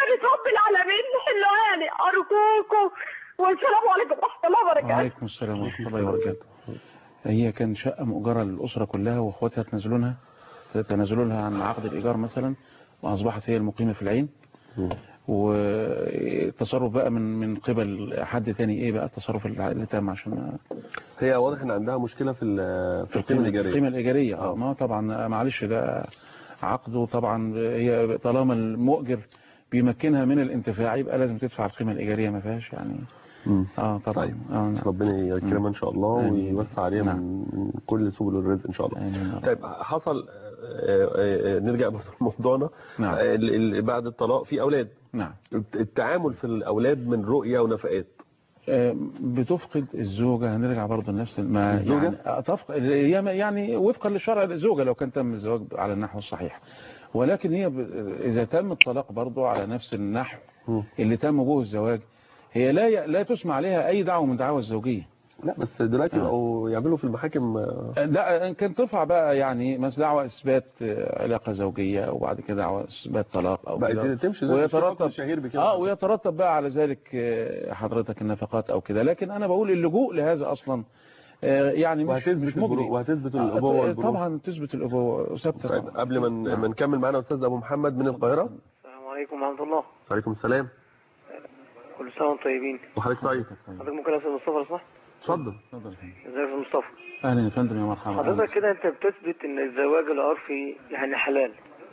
السلام ورحمة الله وبركاته هي كان شقة مؤجرة للأسرة كلها وأخواتها تنازلونها تنازلوا لها عن عقد الإيجار مثلا وأصبحت هي المقيمة في العين والتصرف بقى من من قبل حد تاني ايه بقى التصرف اللي تم عشان ما- هي واضح ان عندها مشكله في ال- في القيمه الايجاريه القيمة الإيجارية اه ما هو طبعا معلش ده عقده طبعا هي طالما المؤجر بيمكنها من الانتفاع يبقى لازم تدفع القيمة الإيجارية ما فيهاش يعني مم. اه طبعا طيب. آه نعم. ربنا يكرمها ان شاء الله آمين. ويوسع عليها نعم. من من كل سبل الرزق ان شاء الله آمين يا رب. طيب حصل آه، آه، آه، نرجع برضه لموضوعنا نعم. آه، ال- ال- بعد الطلاق في اولاد نعم التعامل في الاولاد من رؤيه ونفقات آه، بتفقد الزوجة هنرجع برضه لنفس ما الزوجة؟ يعني آه، تفقد يعني وفقا للشرع الزوجة لو كان تم الزواج على النحو الصحيح ولكن هي ب- إذا تم الطلاق برضه على نفس النحو مم. اللي تم به الزواج هي لا ي- لا تسمع عليها أي دعوة من دعوة الزوجية لا بس دلوقتي آه. بقوا يعملوا في المحاكم آه، لا إن كان ترفع بقى يعني مثلا دعوة إثبات آه، علاقة زوجية وبعد كده دعوة إثبات طلاق أو بقى كده تمشي زي ويترتب الشهير بكده اه ويترتب بقى على ذلك آه، حضرتك النفقات او كده لكن انا بقول اللجوء لهذا اصلا آه، يعني مش وهتثبت مش مجدي البرو- وهتثبت آه، الابوه والبنوه طبعا تثبت الابوه ثابته طيب طبعا. قبل ما ن- نعم. ما نكمل معانا استاذ ابو محمد من القاهره السلام عليكم ورحمة الله وعليكم السلام كل سنة وانتم طيبين وحضرتك طيب حضرتك ممكن أسأل مصطفى لو سمحت اتفضل اتفضل يا فندم. ازيك يا مصطفى اهلا يا فندم يا مرحبا حضرتك كده انت بتثبت ان الزواج العرفي يعني حلال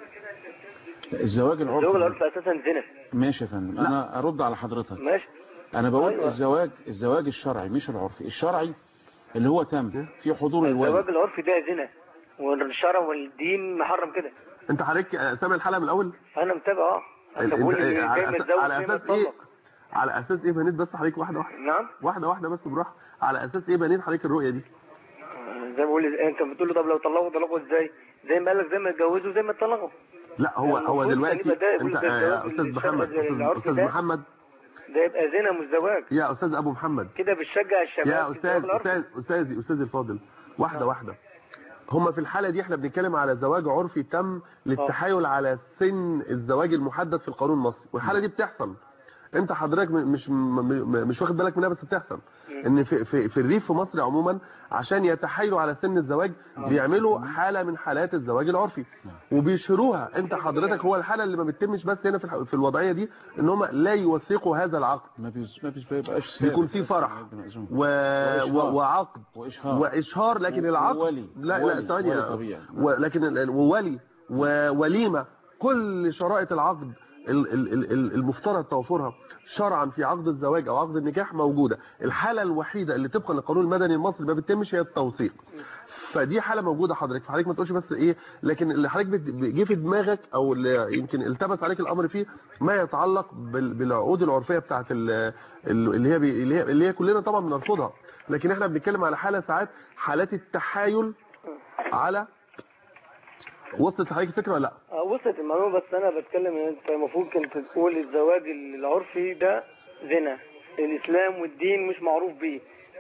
الزواج الزواج العرفي العرفي اساسا زنا ماشي يا فندم انا ارد على حضرتك ماشي انا بقول أيوة. الزواج الزواج الشرعي مش العرفي الشرعي اللي هو تم في حضور الزواج الوالد العرفي ده زنا والشرع والدين محرم كده انت حضرتك آه، سامع الحلقه من الاول انا متابع اه ال- انت بقول انت- لي آه، جاي على أساس- متزوج على جاي اساس ايه متطلق على اساس ايه بنيت بس حضرتك واحده واحده نعم واحده واحده بس براحه على اساس ايه بنيت حضرتك الرؤيه دي آه، زي ما بقول لي- انت بتقول له طب لو طلقوا طلقوا ازاي زي ما قال لك زي ما اتجوزوا زي ما اتطلقوا لا هو يعني هو المفروض دلوقتي كان يبقى ده يقول انت ده آه، يا الزواج استاذ الشرعي محمد استاذ, العرفي أستاذ ده. محمد ده يبقى زنا مش زواج يا استاذ ابو محمد كده بتشجع الشباب يا في استاذ الزواج العرفي. استاذ استاذي استاذي الفاضل واحده واحده هما في الحاله دي احنا بنتكلم على زواج عرفي تم للتحايل على سن الزواج المحدد في القانون المصري والحاله دي بتحصل انت حضرتك م- مش م- م- مش واخد بالك منها بس بتحصل ان في في, في الريف في مصر عموما عشان يتحايلوا على سن الزواج بيعملوا حاله من حالات الزواج العرفي وبيشهروها انت حضرتك هو الحاله اللي ما بتتمش بس هنا في الح- في الوضعيه دي ان هم لا يوثقوا هذا العقد ما بيز- ما بيز- بيبقاش بيكون ثابت. في فرح مأذون. و... و... وعقد وإشهار. واشهار لكن و- العقد وولي. لا لا ولي. ثانيه ولي طبيعي. و... لكن ال- ال- وولي ووليمه كل شرائط العقد ال- ال- ال- ال- المفترض توفرها شرعا في عقد الزواج او عقد النكاح موجوده الحاله الوحيده اللي طبقا للقانون المدني المصري ما بتتمش هي التوثيق فدي حاله موجوده حضرتك فحضرتك ما تقولش بس ايه لكن اللي حضرتك بت- جه في دماغك او اللي يمكن التبس عليك الامر فيه ما يتعلق بال- بالعقود العرفيه بتاعت ال- ال- اللي هي بي- اللي هي اللي هي كلنا طبعا بنرفضها لكن احنا بنتكلم على حاله ساعات حالات التحايل على وصلت لحضرتك الفكره ولا لا اه وصلت المعلومة بس أنا بتكلم إن أنت المفروض كنت تقول الزواج العرفي ده زنا الإسلام والدين مش معروف بيه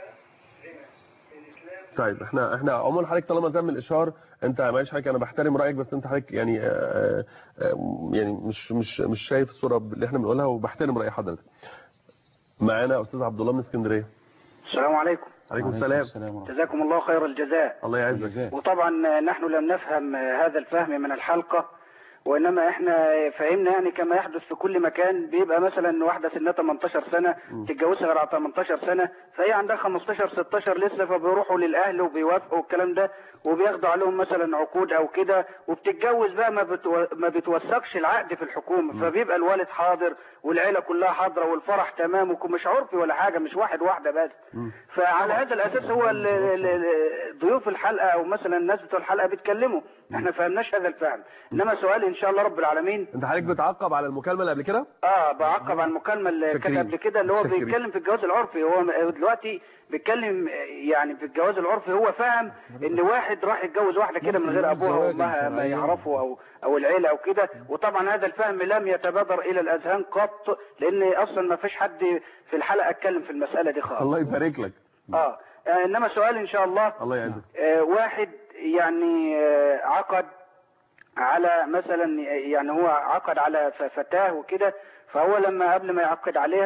طيب احنا احنا عموما حضرتك طالما تم الاشهار انت معلش حضرتك انا بحترم رايك بس انت حضرتك يعني آه، آه، يعني مش مش مش شايف الصوره اللي احنا بنقولها وبحترم راي حضرتك معانا استاذ عبد الله من اسكندريه السلام عليكم عليكم السلام جزاكم الله خير الجزاء الله يعزك وطبعا نحن لم نفهم هذا الفهم من الحلقة وإنما إحنا فهمنا يعني كما يحدث في كل مكان بيبقى مثلا واحدة سنها 18 سنة تتجوزها غير على 18 سنة فهي عندها 15 16 لسه فبيروحوا للأهل وبيوافقوا الكلام ده وبياخدوا عليهم مثلا عقود أو كده وبتتجوز بقى ما, بتو... ما بتوثقش العقد في الحكومة فبيبقى الوالد حاضر والعيلة كلها حاضرة والفرح تمام ومش عرفي ولا حاجة مش واحد واحدة بس فعلى هذا الاساس هو ال- ال- ال- ضيوف الحلقه او مثلا الناس بتوع الحلقه بيتكلموا احنا فهمناش هذا الفهم انما سؤالي ان شاء الله رب العالمين انت حضرتك بتعقب على المكالمه اللي قبل كده اه بعقب على المكالمه اللي كانت شاكرين. قبل كده اللي هو شاكرين. بيتكلم في الجواز العرفي هو دلوقتي بيتكلم يعني في الجواز العرفي هو فاهم ان واحد راح يتجوز واحده كده من غير ابوها زواج وامها ما شرعي. يعرفوا او او العيله او كده وطبعا هذا الفهم لم يتبادر الى الاذهان قط لان اصلا ما فيش حد في الحلقه اتكلم في المساله دي خالص الله يبارك لك اه آه، انما سؤال ان شاء الله الله يعزك آه، واحد يعني آه، عقد على مثلا يعني هو عقد على ف- فتاة وكده فهو لما قبل ما يعقد عليها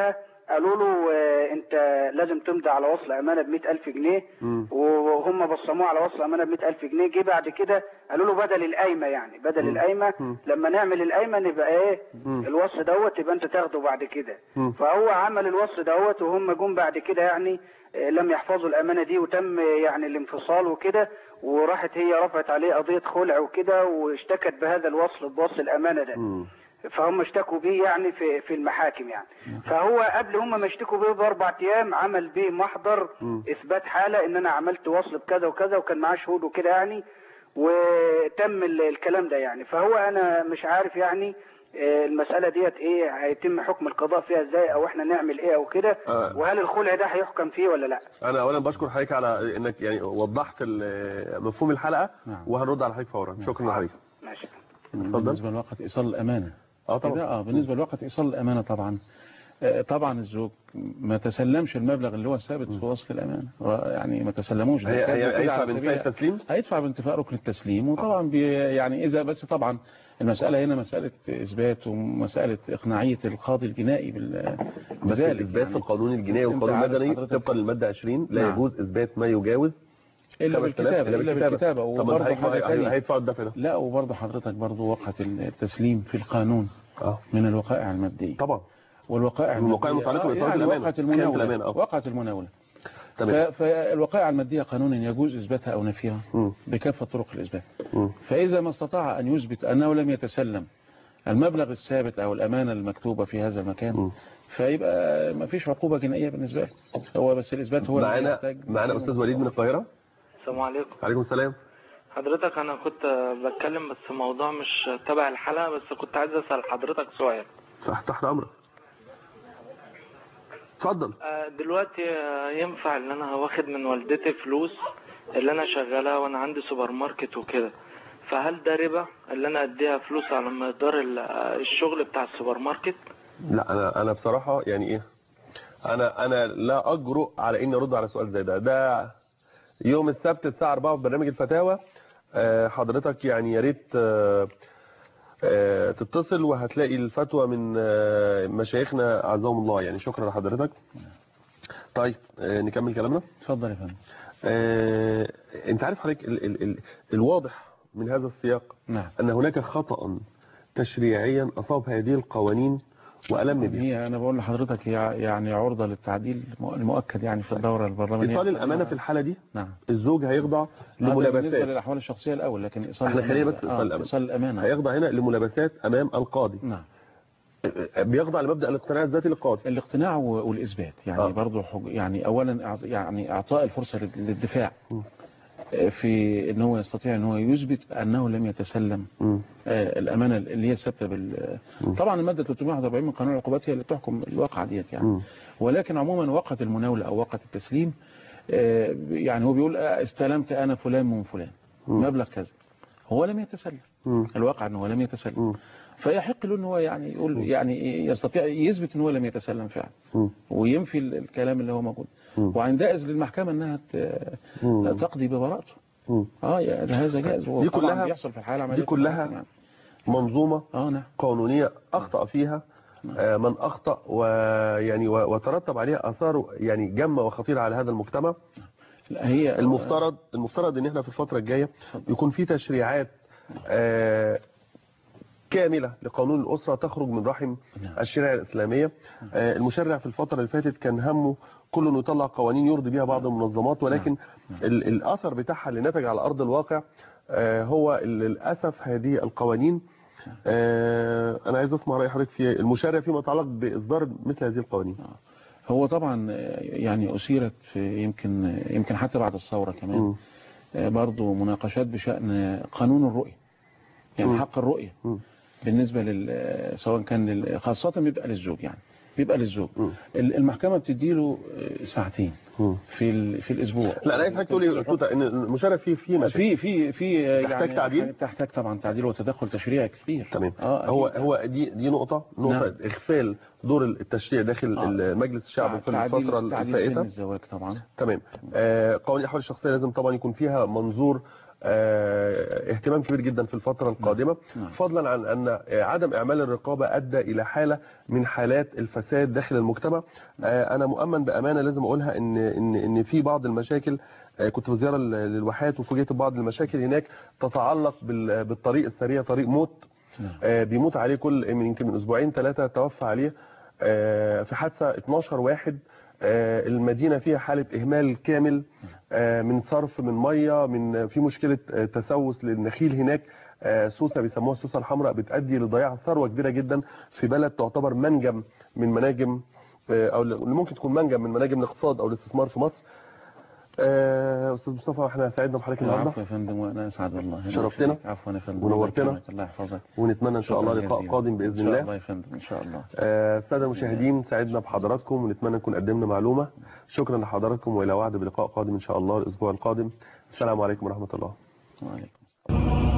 قالوا له آه، انت لازم تمضي على وصل امانه ب ألف جنيه وهم بصموه على وصل امانه ب ألف جنيه جه بعد كده قالوا له بدل القايمه يعني بدل مم. القايمه مم. لما نعمل القايمه نبقى ايه مم. الوصل دوت يبقى انت تاخده بعد كده مم. فهو عمل الوصل دوت وهم جم بعد كده يعني آه، لم يحفظوا الامانه دي وتم يعني الانفصال وكده وراحت هي رفعت عليه قضيه خلع وكده واشتكت بهذا الوصل بوصل الامانه ده فهم اشتكوا بيه يعني في في المحاكم يعني فهو قبل هم ما يشتكوا بيه باربع ايام عمل بيه محضر اثبات حاله ان انا عملت وصل بكذا وكذا وكان معاه شهود وكده يعني وتم ال- الكلام ده يعني فهو انا مش عارف يعني آه، المسألة ديت ايه هيتم حكم القضاء فيها ازاي او احنا نعمل ايه او كده آه. وهل الخلع ده هيحكم فيه ولا لا انا اولا بشكر حضرتك على انك يعني وضحت ال- مفهوم الحلقه نعم. وهنرد على حضرتك فورا شكرا لحضرتك ماشي اتفضل بالنسبة لوقت إيصال الأمانة اه طبعا كده اه بالنسبة لوقت إيصال الأمانة طبعا آه، طبعا الزوج ما تسلمش المبلغ اللي هو الثابت في وصل الأمانة هو يعني ما تسلموش ده هي- كان هي- كده هيدفع على بانتهاء سبيل- التسليم؟ هيدفع بانتفاء ركن التسليم وطبعا بي يعني إذا بس طبعا المسألة هنا مسألة إثبات ومسألة إقناعية القاضي الجنائي بال- بس بذلك الاثبات في القانون الجنائي أنت والقانون عارف المدني حضرتك- طبقا للماده 20 لا نعم. يجوز اثبات ما يجاوز إلا 5000 بالكتابة إلا بالكتابة طب ما وبرضه هيدفع- حاجة تانية هيدفعوا الدفع ده لا وبرضه حضرتك برضه وقعت التسليم في القانون اه من الوقائع المادية طبعا والوقائع الوقائع المادية- المتعلقة آه، بإصابة يعني الأمان. وقعت خيانة الأمان، المناولة آه. وقعت المناولة ف- تمام فالوقائع المادية قانونا يجوز إثباتها أو نفيها مم. بكافة طرق الإثبات مم. فإذا ما استطاع أن يثبت أنه لم يتسلم المبلغ الثابت أو الأمانة المكتوبة في هذا المكان فيبقى ما فيش عقوبة جنائية بالنسبة له هو بس الإثبات هو اللي معانا يحتاج معانا استاذ وليد من القاهره السلام عليكم عليكم السلام حضرتك انا كنت بتكلم بس موضوع مش تبع الحلقه بس كنت عايز اسال حضرتك سؤال تحت تحت امرك اتفضل آه، دلوقتي آه، ينفع ان انا واخد من والدتي فلوس اللي انا شغالها وانا عندي سوبر ماركت وكده فهل ده ربا اللي انا اديها فلوس على مقدار ال- آه، الشغل بتاع السوبر ماركت لا انا انا بصراحه يعني ايه انا انا لا اجرؤ على اني ارد على سؤال زي ده ده يوم السبت الساعه 4 في برنامج الفتاوى آه، حضرتك يعني يا ريت آه، آه، تتصل وهتلاقي الفتوى من آه، مشايخنا اعزهم الله يعني شكرا لحضرتك طيب آه، نكمل كلامنا اتفضل يا فندم آه، انت عارف حضرتك ال ال ال الواضح من هذا السياق نعم ان هناك خطأ تشريعيا اصاب هذه القوانين والم بها هي أنا بقول لحضرتك هي يعني عرضة للتعديل المؤكد يعني في الدورة البرلمانية ايصال الامانه في الحاله دي نعم الزوج هيخضع هذا بالنسبة لملابسات للأحوال الشخصية الأول لكن إيصال احنا خلينا الأمانة- بس في آه، ايصال الامانه إيصال الأمانة هيخضع هنا لملابسات امام القاضي نعم بيخضع لمبدا الاقتناع الذاتي للقاضي الاقتناع و- والإثبات يعني آه. برضو حج... يعني أولا إعط- يعني إعطاء الفرصة لل- للدفاع آه، في ان هو يستطيع ان هو يثبت انه لم يتسلم مم. آه، الامانه اللي هي ثابته بال طبعا الماده 341 من قانون العقوبات هي اللي تحكم الواقعه ديت يعني مم. ولكن عموما وقعه المناوله او وقعه التسليم آه، يعني هو بيقول آه، استلمت انا فلان من فلان مبلغ كذا هو لم يتسلم مم. الواقع ان هو لم يتسلم مم. فيحق له ان هو يعني يقول يعني يستطيع يثبت ان هو لم يتسلم فعلا مم. وينفي ال- الكلام اللي هو موجود مم. وعندئذ للمحكمه انها ت- مم. تقضي ببراءته مم. اه يعني هذا جائز هو دي طبعاً كلها بيحصل في الحياه العمليه دي كلها منظومه اه نعم قانونيه اخطا فيها آه، من اخطا ويعني و- وترتب عليها اثار يعني جمه وخطيره على هذا المجتمع لا هي المفترض المفترض ان احنا في الفتره الجايه يكون في تشريعات آه، كامله لقانون الاسره تخرج من رحم الشريعه الاسلاميه آه، المشرع في الفتره اللي فاتت كان همه كله انه يطلع قوانين يرضي بيها بعض المنظمات ولكن ال- الاثر بتاعها اللي نتج على ارض الواقع آه، هو للاسف هذه القوانين آه، انا عايز اسمع راي حضرتك في المشرع فيما يتعلق باصدار مثل هذه القوانين هو طبعا آه، يعني أثيرت في يمكن آه، يمكن حتى بعد الثورة كمان مم. آه، برضو مناقشات بشأن آه، قانون الرؤية يعني مم. حق الرؤية مم. بالنسبة لل آه، سواء كان لل... خاصة بيبقى للزوج يعني بيبقى للزوج مم. ال- المحكمة بتديله آه، ساعتين مم. في ال... في الأسبوع لا انا عايز حضرتك تقول لي توتا ان المشرع فيه فيه مشاكل في في في آه، تحتاج يعني تعديل؟ تحتاج طبعا تعديل وتدخل تشريعي كتير تمام اه هو أكيد. هو دي دي نقطة نقطة نعم. إغفال دور التشريع داخل آه. مجلس الشعب في تعديل- الفترة تعديل سن الفائتة الزواج طبعا تمام آه، قوانين الأحوال الشخصية لازم طبعا يكون فيها منظور آه، اهتمام كبير جدا في الفترة القادمة فضلا عن أن آه، عدم إعمال الرقابة أدى إلى حالة من حالات الفساد داخل المجتمع آه، أنا مؤمن بأمانة لازم أقولها إن إن إن في بعض المشاكل آه، كنت في زيارة لل- للواحات وفوجئت ببعض المشاكل هناك تتعلق بال- بالطريق السريع طريق موت آه، بيموت عليه كل من يمكن من اسبوعين ثلاثه توفى عليه آه، في حادثه 12 واحد آه، المدينه فيها حاله اهمال كامل آه، من صرف من ميه من في مشكله آه، تسوس للنخيل هناك آه، سوسه بيسموها السوسه الحمراء بتؤدي لضياع ثروه كبيره جدا في بلد تعتبر منجم من مناجم آه، او اللي ممكن تكون منجم من مناجم الاقتصاد او الاستثمار في مصر آه، استاذ مصطفى احنا سعدنا بحضرتك النهارده العفو يا فندم وانا اسعد والله شرفتنا. عفوا يا فندم ونورتنا. الله يحفظك ونتمنى ان شاء الله شكراً لقاء جزيلاً. قادم باذن ان شاء الله الله يا فندم ان شاء الله آه، الساده المشاهدين سعدنا بحضراتكم ونتمنى نكون قدمنا معلومه شكرا لحضراتكم والى وعد بلقاء قادم ان شاء الله الاسبوع القادم السلام عليكم ورحمه الله وعليكم